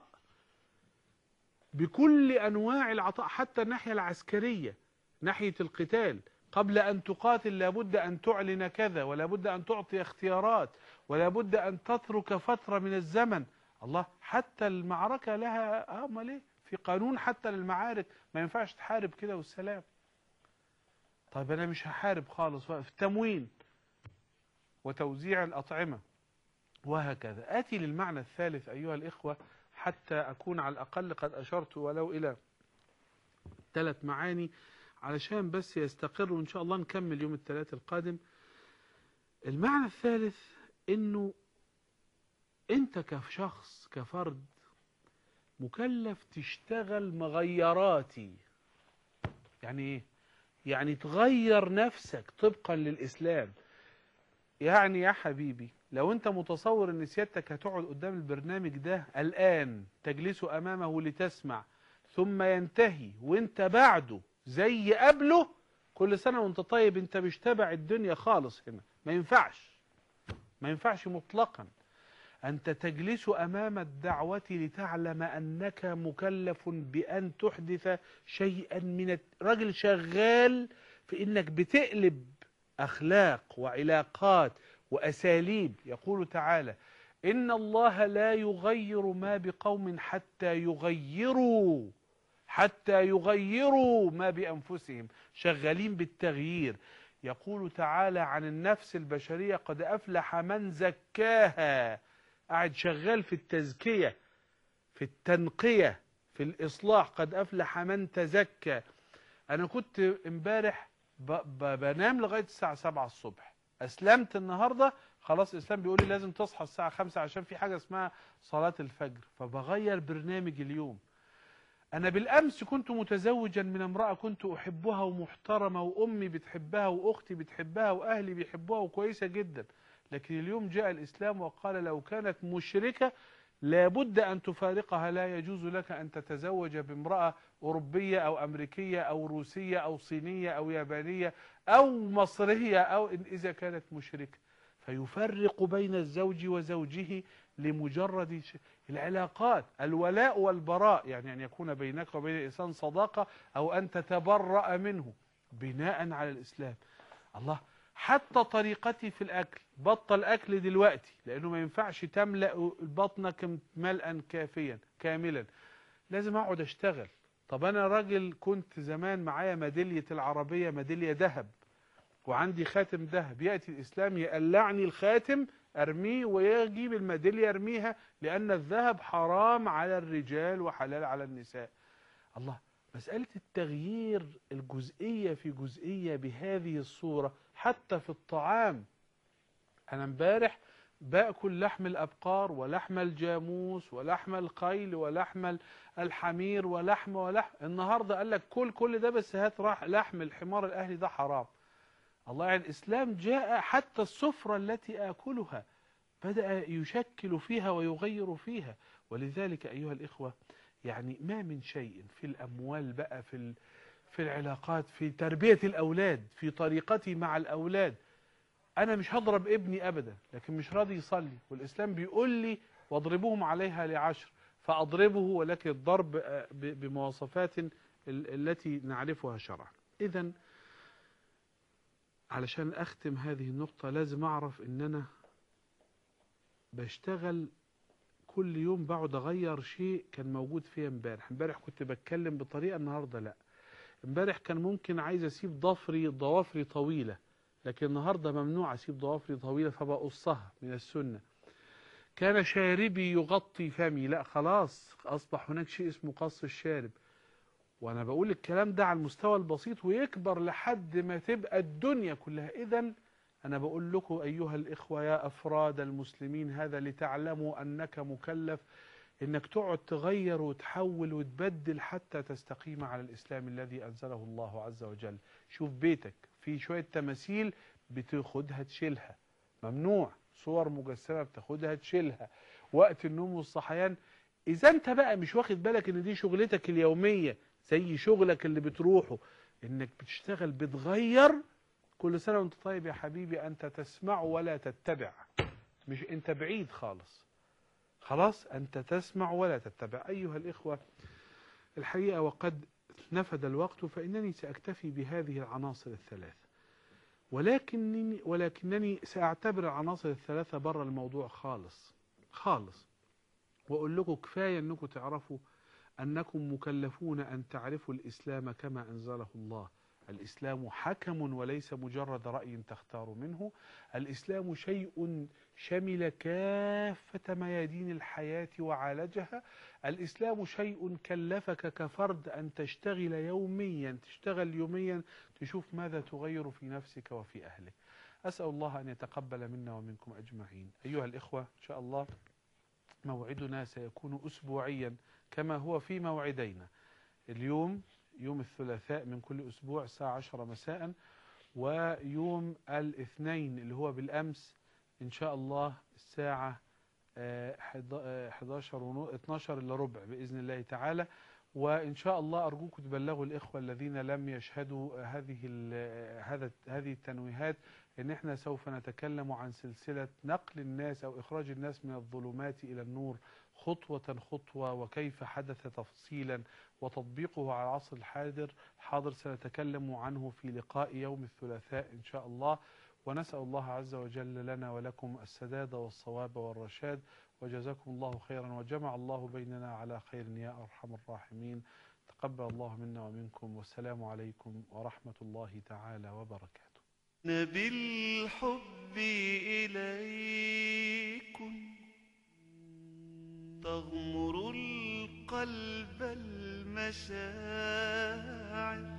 بكل أنواع العطاء حتى الناحية العسكرية ناحية القتال قبل أن تقاتل لابد أن تعلن كذا ولا بد أن تعطي اختيارات ولا بد أن تترك فترة من الزمن الله حتى المعركة لها أمال إيه في قانون حتى للمعارك ما ينفعش تحارب كده والسلام طيب أنا مش هحارب خالص في التموين وتوزيع الأطعمة وهكذا آتي للمعنى الثالث أيها الإخوة حتى أكون على الأقل قد أشرت ولو إلى ثلاث معاني علشان بس يستقر وإن شاء الله نكمل يوم الثلاث القادم المعنى الثالث إنه أنت كشخص كفرد مكلف تشتغل مغيراتي يعني ايه يعني تغير نفسك طبقا للإسلام يعني يا حبيبي لو انت متصور ان سيادتك هتقعد قدام البرنامج ده الآن تجلس أمامه لتسمع ثم ينتهي وانت بعده زي قبله كل سنة وانت طيب انت مش تبع الدنيا خالص هنا ما ينفعش ما ينفعش مطلقا أنت تجلس أمام الدعوة لتعلم أنك مكلف بأن تحدث شيئا من رجل شغال في أنك بتقلب أخلاق وعلاقات وأساليب يقول تعالى إن الله لا يغير ما بقوم حتى يغيروا حتى يغيروا ما بأنفسهم شغالين بالتغيير يقول تعالى عن النفس البشرية قد أفلح من زكاها قاعد شغال في التزكية في التنقية في الإصلاح قد أفلح من تزكى أنا كنت امبارح بنام لغاية الساعة 7 الصبح أسلمت النهاردة خلاص الإسلام بيقول لي لازم تصحى الساعة 5 عشان في حاجة اسمها صلاة الفجر فبغير برنامج اليوم أنا بالأمس كنت متزوجا من امرأة كنت أحبها ومحترمة وأمي بتحبها وأختي بتحبها وأهلي بيحبوها وكويسة جدا لكن اليوم جاء الإسلام وقال لو كانت مشركة لابد أن تفارقها لا يجوز لك أن تتزوج بامرأة أوروبية أو أمريكية أو روسية أو صينية أو يابانية أو مصرية أو إن إذا كانت مشركة فيفرق بين الزوج وزوجه لمجرد العلاقات الولاء والبراء يعني أن يكون بينك وبين الإنسان صداقة أو أن تتبرأ منه بناء على الإسلام الله حتى طريقتي في الأكل بطل أكل دلوقتي لأنه ما ينفعش تملأ بطنك ملئا كافيا كاملا لازم أقعد أشتغل طب أنا راجل كنت زمان معايا ميدالية العربية ميدالية ذهب وعندي خاتم ذهب يأتي الإسلام يقلعني الخاتم أرميه ويجيب الميدالية أرميها لأن الذهب حرام على الرجال وحلال على النساء الله مسألة التغيير الجزئية في جزئية بهذه الصورة حتى في الطعام أنا امبارح باكل لحم الأبقار ولحم الجاموس ولحم الخيل ولحم الحمير ولحم ولحم النهاردة قال لك كل كل ده بس هات راح لحم الحمار الأهلي ده حرام الله يعني الإسلام جاء حتى السفرة التي آكلها بدأ يشكل فيها ويغير فيها ولذلك أيها الإخوة يعني ما من شيء في الأموال بقى في في العلاقات في تربية الأولاد في طريقتي مع الأولاد أنا مش هضرب ابني أبدا لكن مش راضي يصلي والإسلام بيقول لي واضربوهم عليها لعشر فأضربه ولكن الضرب آه، ب- بمواصفات ال- التي نعرفها شرعا إذا علشان أختم هذه النقطة لازم أعرف إن أنا بشتغل كل يوم بقعد أغير شيء كان موجود فيها امبارح امبارح كنت بتكلم بطريقة النهاردة لا امبارح كان ممكن عايز أسيب ضفري ضوافري طويلة لكن النهاردة ممنوع أسيب ضوافري طويلة فبقصها من السنة كان شاربي يغطي فمي لا خلاص أصبح هناك شيء اسمه قص الشارب وأنا بقول الكلام ده على المستوى البسيط ويكبر لحد ما تبقى الدنيا كلها إذا أنا بقول لكم أيها الإخوة يا أفراد المسلمين هذا لتعلموا أنك مكلف إنك تقعد تغير وتحول وتبدل حتى تستقيم على الإسلام الذي أنزله الله عز وجل شوف بيتك في شوية تماثيل بتاخدها تشيلها ممنوع صور مجسمة بتاخدها تشيلها وقت النوم والصحيان إذا أنت بقى مش واخد بالك إن دي شغلتك اليومية زي شغلك اللي بتروحه إنك بتشتغل بتغير كل سنة وانت طيب يا حبيبي أنت تسمع ولا تتبع مش أنت بعيد خالص خلاص أنت تسمع ولا تتبع أيها الإخوة الحقيقة وقد نفد الوقت فإنني سأكتفي بهذه العناصر الثلاث ولكنني, ولكنني سأعتبر العناصر الثلاثة بره الموضوع خالص خالص وأقول لكم كفاية أنكم تعرفوا أنكم مكلفون أن تعرفوا الإسلام كما أنزله الله الإسلام حكم وليس مجرد رأي تختار منه الإسلام شيء شمل كافة ميادين الحياة وعالجها الإسلام شيء كلفك كفرد أن تشتغل يوميا تشتغل يوميا تشوف ماذا تغير في نفسك وفي أهلك أسأل الله أن يتقبل منا ومنكم أجمعين أيها الإخوة إن شاء الله موعدنا سيكون أسبوعيا كما هو في موعدينا اليوم يوم الثلاثاء من كل أسبوع الساعة 10 مساء ويوم الاثنين اللي هو بالأمس إن شاء الله الساعة آه، حض- آه، 11 ونو 12 إلا ربع بإذن الله تعالى وإن شاء الله أرجوكم تبلغوا الإخوة الذين لم يشهدوا هذه ال- هذا هذه التنويهات إن إحنا سوف نتكلم عن سلسلة نقل الناس أو إخراج الناس من الظلمات إلى النور خطوة خطوة وكيف حدث تفصيلا وتطبيقه على العصر الحاضر حاضر سنتكلم عنه في لقاء يوم الثلاثاء إن شاء الله ونسأل الله عز وجل لنا ولكم السداد والصواب والرشاد وجزاكم الله خيرا وجمع الله بيننا على خير يا أرحم الراحمين تقبل الله منا ومنكم والسلام عليكم ورحمة الله تعالى وبركاته بالحب إليكم تغمر القلب المشاعر